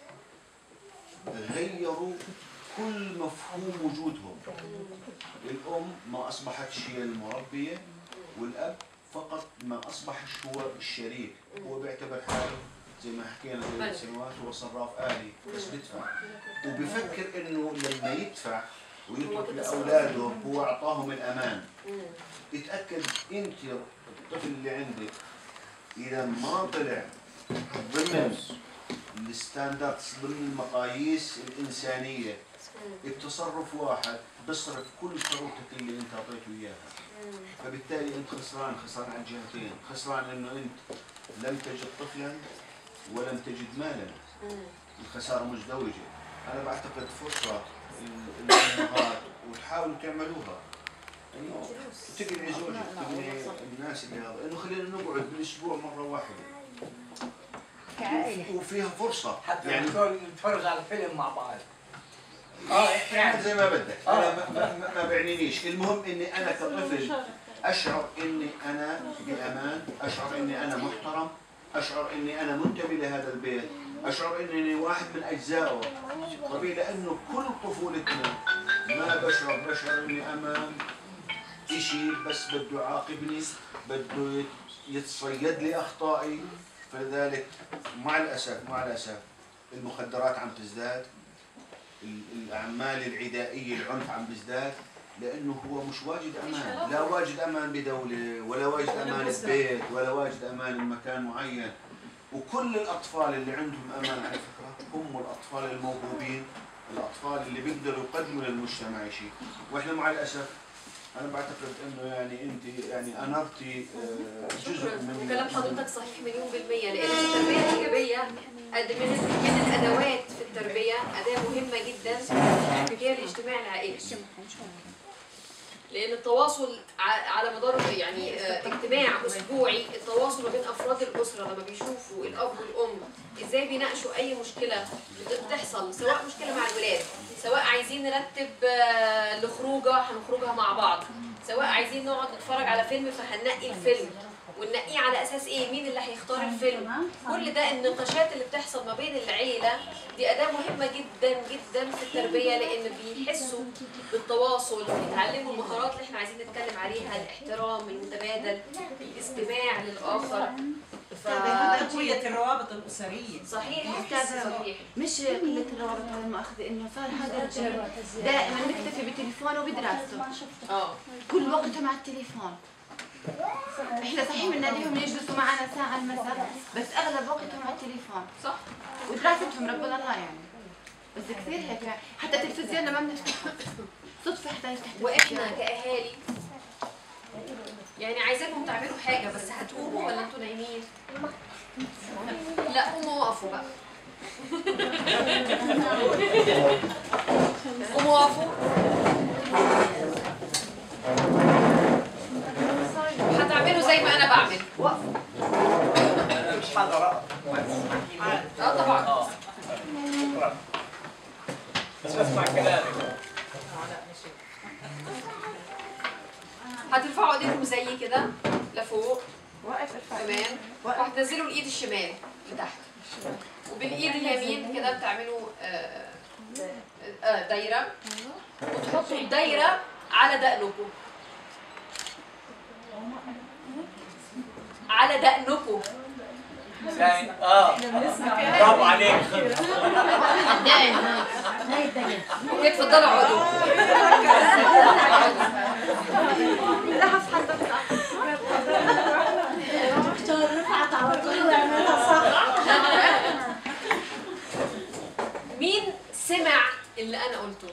غيروا كل مفهوم وجودهم الام ما اصبحتش هي المربيه والاب فقط ما اصبحش هو الشريك هو بيعتبر حاله زي ما حكينا زي بلى. السنوات هو صراف آلي بس بيدفع وبفكر انه لما يدفع ويترك لاولاده هو اعطاهم الامان اتاكد انت الطفل اللي عندك اذا ما طلع ضمن الستاندردز ضمن المقاييس الانسانيه بتصرف واحد بيصرف كل ثروتك اللي انت اعطيته اياها فبالتالي انت خسران خسران على الجهتين خسران انه انت لم تجد طفلا ولم تجد مالا الخساره مزدوجه انا بعتقد فرصه ال- الامهات وتحاولوا تعملوها انه تقنعي زوجك تقنعي الناس اللي هذا انه خلينا نقعد بالاسبوع مره واحده كعائلة وفيها فرصه حتى يعني يعني نتفرج على فيلم مع بعض اه يعني زي ما بدك انا ما, ما, ما- ما بعنينيش المهم اني انا كطفل اشعر اني انا بامان اشعر اني انا محترم اشعر اني انا منتمي لهذا البيت اشعر انني واحد من اجزائه طبيعي لانه كل طفولتنا ما بشعر بشعر اني امام اشي بس بده يعاقبني بده يت- يتصيد لي اخطائي فلذلك مع الاسف مع الاسف المخدرات عم تزداد ال- الاعمال العدائيه العنف عم بيزداد لانه هو مش واجد امان لا واجد امان بدوله ولا واجد امان ببيت ولا واجد امان بمكان معين وكل الاطفال اللي عندهم امان على فكره هم الاطفال الموهوبين الاطفال اللي بيقدروا يقدموا للمجتمع شيء واحنا مع الاسف انا بعتقد انه يعني انت يعني انرتي آه، جزء شكرا من وكلام حضرتك صحيح مليون بالمية لأن التربية الإيجابية قد من من الأدوات في التربية أداة مهمة جدا في بناء الاجتماع العائلي لأن التواصل ع- على مدار يعني آه، اجتماع أسبوعي التواصل ما بين أفراد الأسرة لما بيشوفوا الأب والأم إزاي بيناقشوا أي مشكلة بتحصل سواء مشكلة مع الولاد سواء عايزين نرتب آه، لخروجة هنخرجها مع بعض سواء عايزين نقعد نتفرج على فيلم فهننقي الفيلم وننقيه على اساس ايه مين اللي هيختار الفيلم كل ده النقاشات اللي بتحصل ما بين العيله دي اداه مهمه جدا جدا في التربيه لان بيحسوا بالتواصل بيتعلموا المهارات اللي احنا عايزين نتكلم عليها الاحترام المتبادل الاستماع للاخر ف... هذا تقوية الروابط الأسرية صحيح أستاذة صحيح مش قلة الروابط على المؤاخذة إنه صار هذا الجيل دائما مكتفي بتليفونه وبدراسته اه كل وقته مع التليفون احنا صحيح بنناديهم يجلسوا معنا ساعة المساء بس أغلب وقتهم على التليفون صح ودراستهم ربنا الله يعني بس كثير هيك حتى التلفزيون لما بنفتحه صدفة حتى نفتح واحنا التلفزيون. كاهالي يعني عايزاكم تعملوا حاجه بس هتقوموا ولا انتوا نايمين لا قوموا وقفوا بقى قوموا وقفوا هتعملوا زي ما انا بعمل وقفوا انا مش حاضر اه طبعا اه شكرا بس بسمع كلامك هترفعوا ايديكم زي كده لفوق واقف ارفع تمام وهتنزلوا الايد الشمال لتحت وبالايد اليمين كده بتعملوا آه، آه، دايره وتحطوا الدايره على دقنكم على دقنكم ثاني اه برافو عليك اوكي اتفضلوا اقعدوا دكتور رفعت على طول وعملها صح مين سمع اللي انا قلته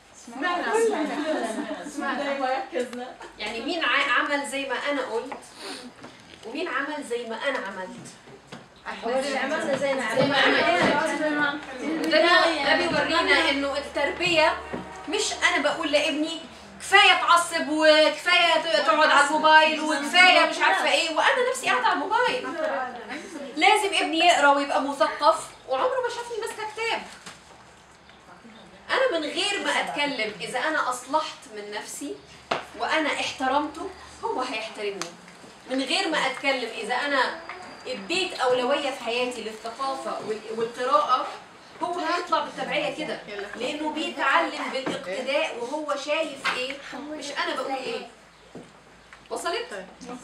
دايما ركزنا يعني مين ع- عمل زي ما انا قلت ومين عمل زي ما انا عملت عملنا زي ما زي ما عملت ده بي- ده بيورينا انه التربيه مش انا بقول لابني كفايه تعصب وكفايه ت- تقعد على الموبايل وكفايه مش عارفه ايه وانا نفسي قاعده على الموبايل لازم ابني يقرا ويبقى مثقف وعمره ما شافني ماسكه كتاب انا من غير ما اتكلم اذا انا اصلحت من نفسي وانا احترمته هو هيحترمني من غير ما اتكلم اذا انا اديت اولويه في حياتي للثقافه وال- والقراءه هو هيطلع بالتبعيه كده لانه بيتعلم بالاقتداء وهو شايف ايه مش انا بقول ايه وصلت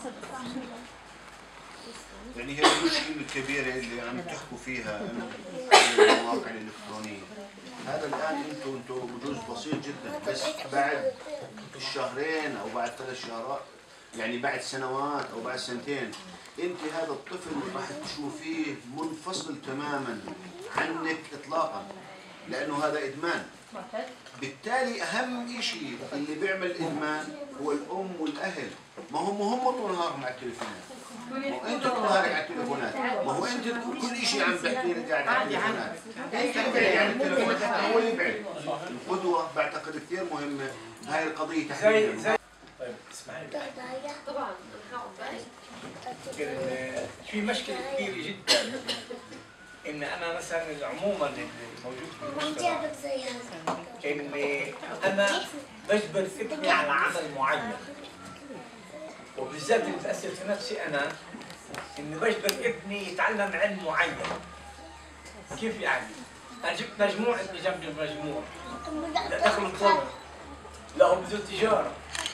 يعني هي المشكلة الكبيرة اللي عم تحكوا فيها انه المواقع الإلكترونية هذا الآن انتم انتم بجوز بسيط جدا بس بعد الشهرين أو بعد ثلاث شهرات يعني بعد سنوات أو بعد سنتين انت هذا الطفل راح تشوفيه منفصل تماما عنك إطلاقا لأنه هذا إدمان بالتالي أهم شيء اللي بيعمل إدمان هو الأم والأهل ما هم هم طول النهار مع التليفونات ما هو انت طول نهارك على التليفونات ما هو انت كل شيء عم تحكي لك قاعد على التليفونات انت ابعد عن التليفون حتى هو يبعد القدوه بعتقد كثير مهمه هاي القضيه زي تحديدا زي طيب اسمعي طبعا أنا هقعد بقى. ال- في مشكلة كبيرة جدا إن أنا مثلا عموما اللي موجود في المجتمع إني أنا بجبر ابني على عمل معين وبالذات اللي بتأثر في نفسي أنا إني بجبر ابني يتعلم علم معين كيف يعني؟ أنا جبت مجموع ابني جنب المجموع لا دخل الطب لا هو بده تجارة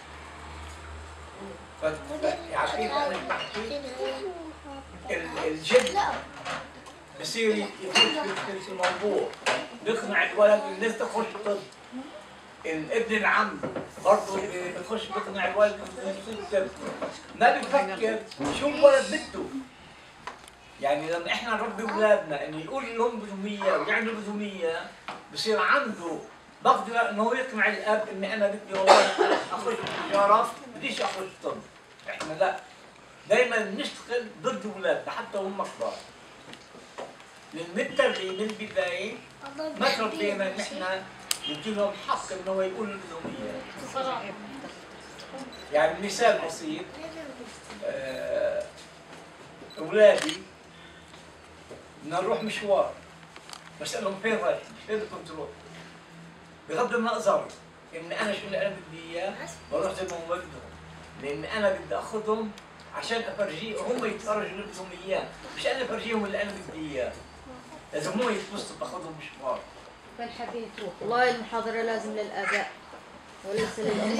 ف- ف- عارفين أنا إيش بحكي؟ ال- الجد بصير يخش في- في الموضوع بيقنع الولد الناس تخش طب الابن العم برضه بيخش بيقنع الولد يصير طب ما بيفكر شو الولد بده يعني لما احنا نربي اولادنا انه يقول لهم بدهم اياه ويعملوا بدهم اياه بصير عنده بقدر انه هو يقنع الاب اني انا بدي والله اخش تجاره بديش اخش طب احنا لا دائما نشتغل ضد اولادنا حتى وهم كبار لان التربيه من البدايه ما تربينا ان احنا ندي لهم حق انه هو يقول اللي بدهم اياه يعني مثال بسيط آه، اولادي بدنا نروح مشوار بسالهم فين رايح؟ فين بدكم تروح؟ بغض النظر ان انا شو اللي انا بدي اياه بروح زي ما هم بدهم لان انا بدي اخذهم عشان افرجيه هم يتفرجوا اللي بدهم اياه مش انا افرجيهم اللي انا بدي اياه لازم هم يتبسطوا باخذهم مشوار فين حابين تروح والله المحاضرة لازم للآباء وليس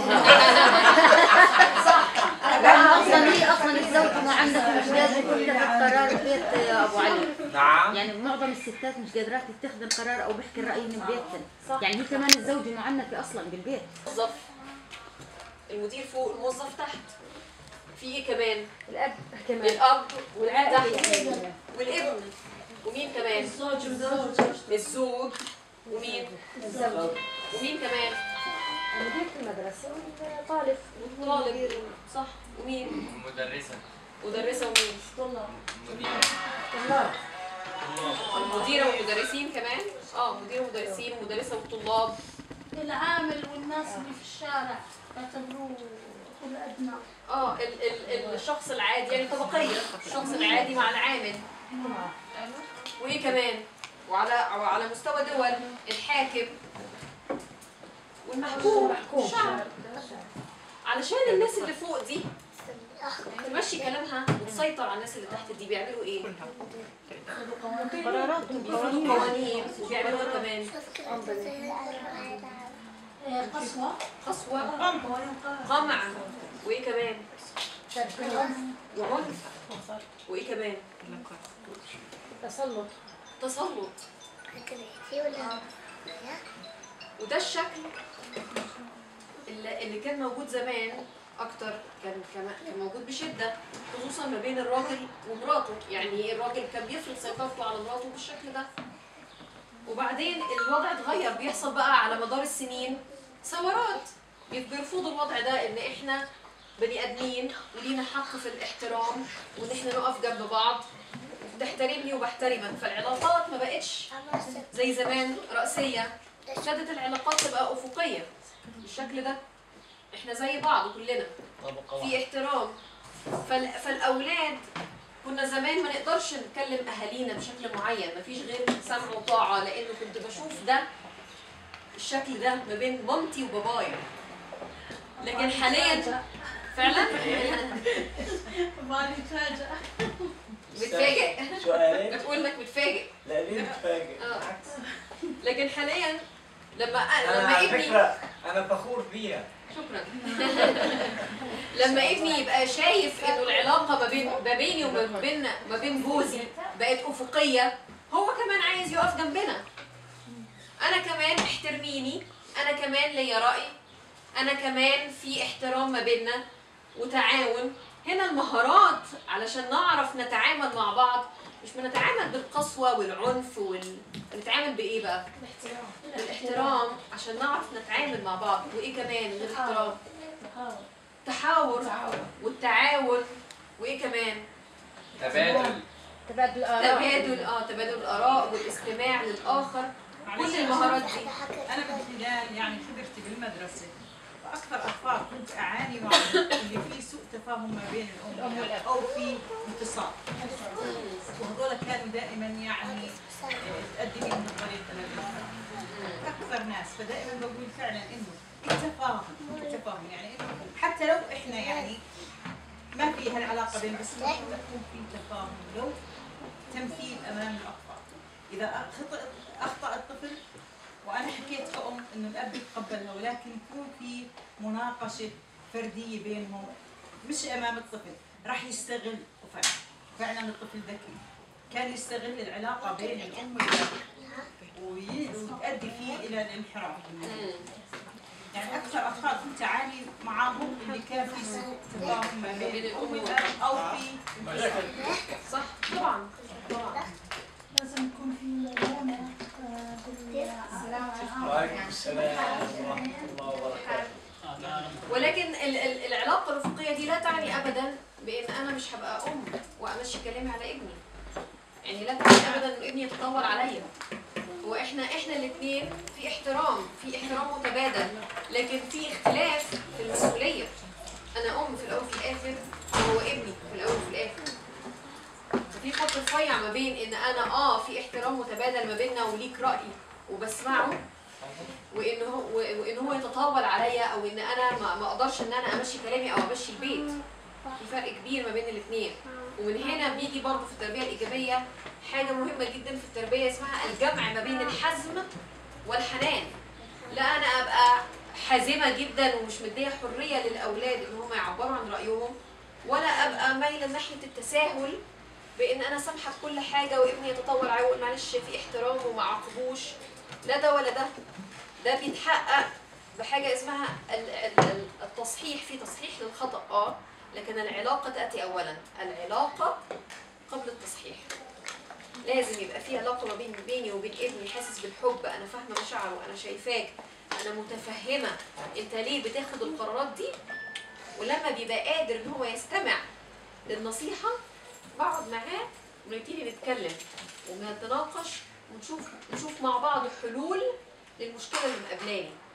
للأمهات لأنه أصلا هي أصلا الزوج ما عندك مش لازم تتخذ قرار البيت يا أبو علي نعم يعني معظم الستات مش قادرات تتخذ القرار أو بيحكي الرأي من بيتهم يعني هي كمان الزوجة معنفة أصلا بالبيت موظف المدير فوق الموظف تحت في ايه كمان الأب كمان الاب والعائله والعائلة والابن ومين كمان الزوج والزوجة الزوج ومين الزوج ومين كمان مدير المدرسة والطالب والطالب صح ومين مدرسة مدرسه ومين مديرة المديره والمدرسين كمان اه مدير ومدرسين ومدرسه والطلاب العامل والناس اللي في الشارع يعتبروه الأدنى اه ال ال الشخص العادي يعني طبقيه الشخص العادي مع العامل وايه كمان وعلى وعلى مستوى دول الحاكم والمحكوم الشعب علشان الناس اللي فوق دي تمشي كلامها وتسيطر على الناس اللي تحت دي بيعملوا ايه؟ قرارات بيفرضوا قوانين وبيعملوا ايه كمان؟ قسوة قسوة قوانين قهر قمع وايه كمان؟ وعنف وايه كمان؟ تسلط تسلط وده الشكل اللي اللي كان موجود زمان اكتر كان كان كان موجود بشده خصوصا ما بين الراجل ومراته يعني الراجل كان بيفرض سيطرته على مراته بالشكل ده وبعدين الوضع اتغير بيحصل بقى على مدار السنين ثورات بيرفضوا الوضع ده ان احنا بني ادمين ولينا حق في الاحترام وان احنا نقف جنب بعض تحترمني وبحترمك فالعلاقات ما بقتش زي زمان رأسية ابتدت العلاقات تبقى أفقية بالشكل ده احنا زي بعض كلنا في احترام فال... فالأولاد كنا زمان ما نقدرش نتكلم أهالينا بشكل معين مفيش غير سمع وطاعة لأنه كنت بشوف ده الشكل ده ما بين مامتي وبابايا لكن حاليا فعلا بالي فاجأة بتفاجئ سؤالين بتقول انك بتفاجئ لا ليه متفاجئ اه لكن حاليا لما انا لما على ابني فكره انا فخور بيها شكرا لما ابني يبقى شايف انه العلاقه ما بين ما بيني وما بين ما بين جوزي بقت افقيه هو كمان عايز يقف جنبنا انا كمان احترميني انا كمان ليا راي انا كمان في احترام ما بيننا وتعاون هنا المهارات علشان نعرف نتعامل مع بعض مش بنتعامل بالقسوه والعنف وال... بنتعامل بايه بقى؟ بالاحترام عشان نعرف نتعامل مع بعض وايه كمان غير الاحترام؟ تحاور والتعاون وايه كمان؟ تبادل تبادل الآراء تبادل اه تبادل الاراء والاستماع للاخر كل المهارات دي انا بالبدايه يعني خبرتي بالمدرسه واكثر اطفال كنت اعاني معهم اللي في سوء تفاهم ما بين الام والاب او في انتصار وهذول كانوا دائما يعني آه، تقدمي من الطريق للآخر. اكثر ناس فدائما بقول فعلا انه التفاهم التفاهم يعني انه حتى لو احنا يعني ما في هالعلاقه بين بس المفروض يكون في تفاهم لو تمثيل امام الاطفال اذا اخطا اخطا الطفل وانا حكيت كأم انه الاب يتقبلها ولكن يكون في مناقشه فرديه بينهم مش امام الطفل راح يستغل وفعلا فعلا الطفل ذكي كان يستغل العلاقه بين الام والاب وي- وتؤدي فيه الى الانحراف مم. يعني اكثر اطفال كنت اعاني معاهم اللي كان في سوء تفاهم ما بين الام والاب او في مشاكل صح طبعا طبعا لازم يكون في جامع آه، بال- وعليكم السلام ورحمه الله وبركاته ولكن ال- ال- العلاقه الافقيه دي لا تعني ابدا بان انا مش هبقى ام وامشي كلامي على ابني يعني لا تعني ابدا ان ابني يتطور عليا هو احنا احنا الاثنين في احترام في احترام متبادل لكن في اختلاف في المسؤوليه انا ام في الاول وفي الاخر وهو ابني في الاول وفي الاخر في خط رفيع ما بين ان انا اه في احترام متبادل ما بيننا وليك راي وبسمعه وان هو وان هو يتطاول عليا او ان انا ما ما اقدرش ان انا امشي كلامي او امشي البيت في فرق كبير ما بين الاثنين ومن هنا بيجي برضه في التربيه الايجابيه حاجه مهمه جدا في التربيه اسمها الجمع ما بين الحزم والحنان لا انا ابقى حازمه جدا ومش مديه حريه للاولاد ان هم يعبروا عن رايهم ولا ابقى مايله ناحيه التساهل بان انا سامحه بكل حاجه وابني يتطور عليا ويقول معلش في احترام وما عاقبوش لا ده ولا ده ده بيتحقق بحاجه اسمها ال- ال- ال- التصحيح في تصحيح للخطا اه لكن العلاقه تاتي اولا العلاقه قبل التصحيح لازم يبقى في علاقه ما بين بيني وبين ابني حاسس بالحب انا فاهمه مشاعره انا شايفاك انا متفهمه انت ليه بتاخد القرارات دي ولما بيبقى قادر ان هو يستمع للنصيحه بقعد معاه ونبتدي نتكلم ونتناقش ونشوف نشوف مع بعض حلول للمشكله اللي مقابلاني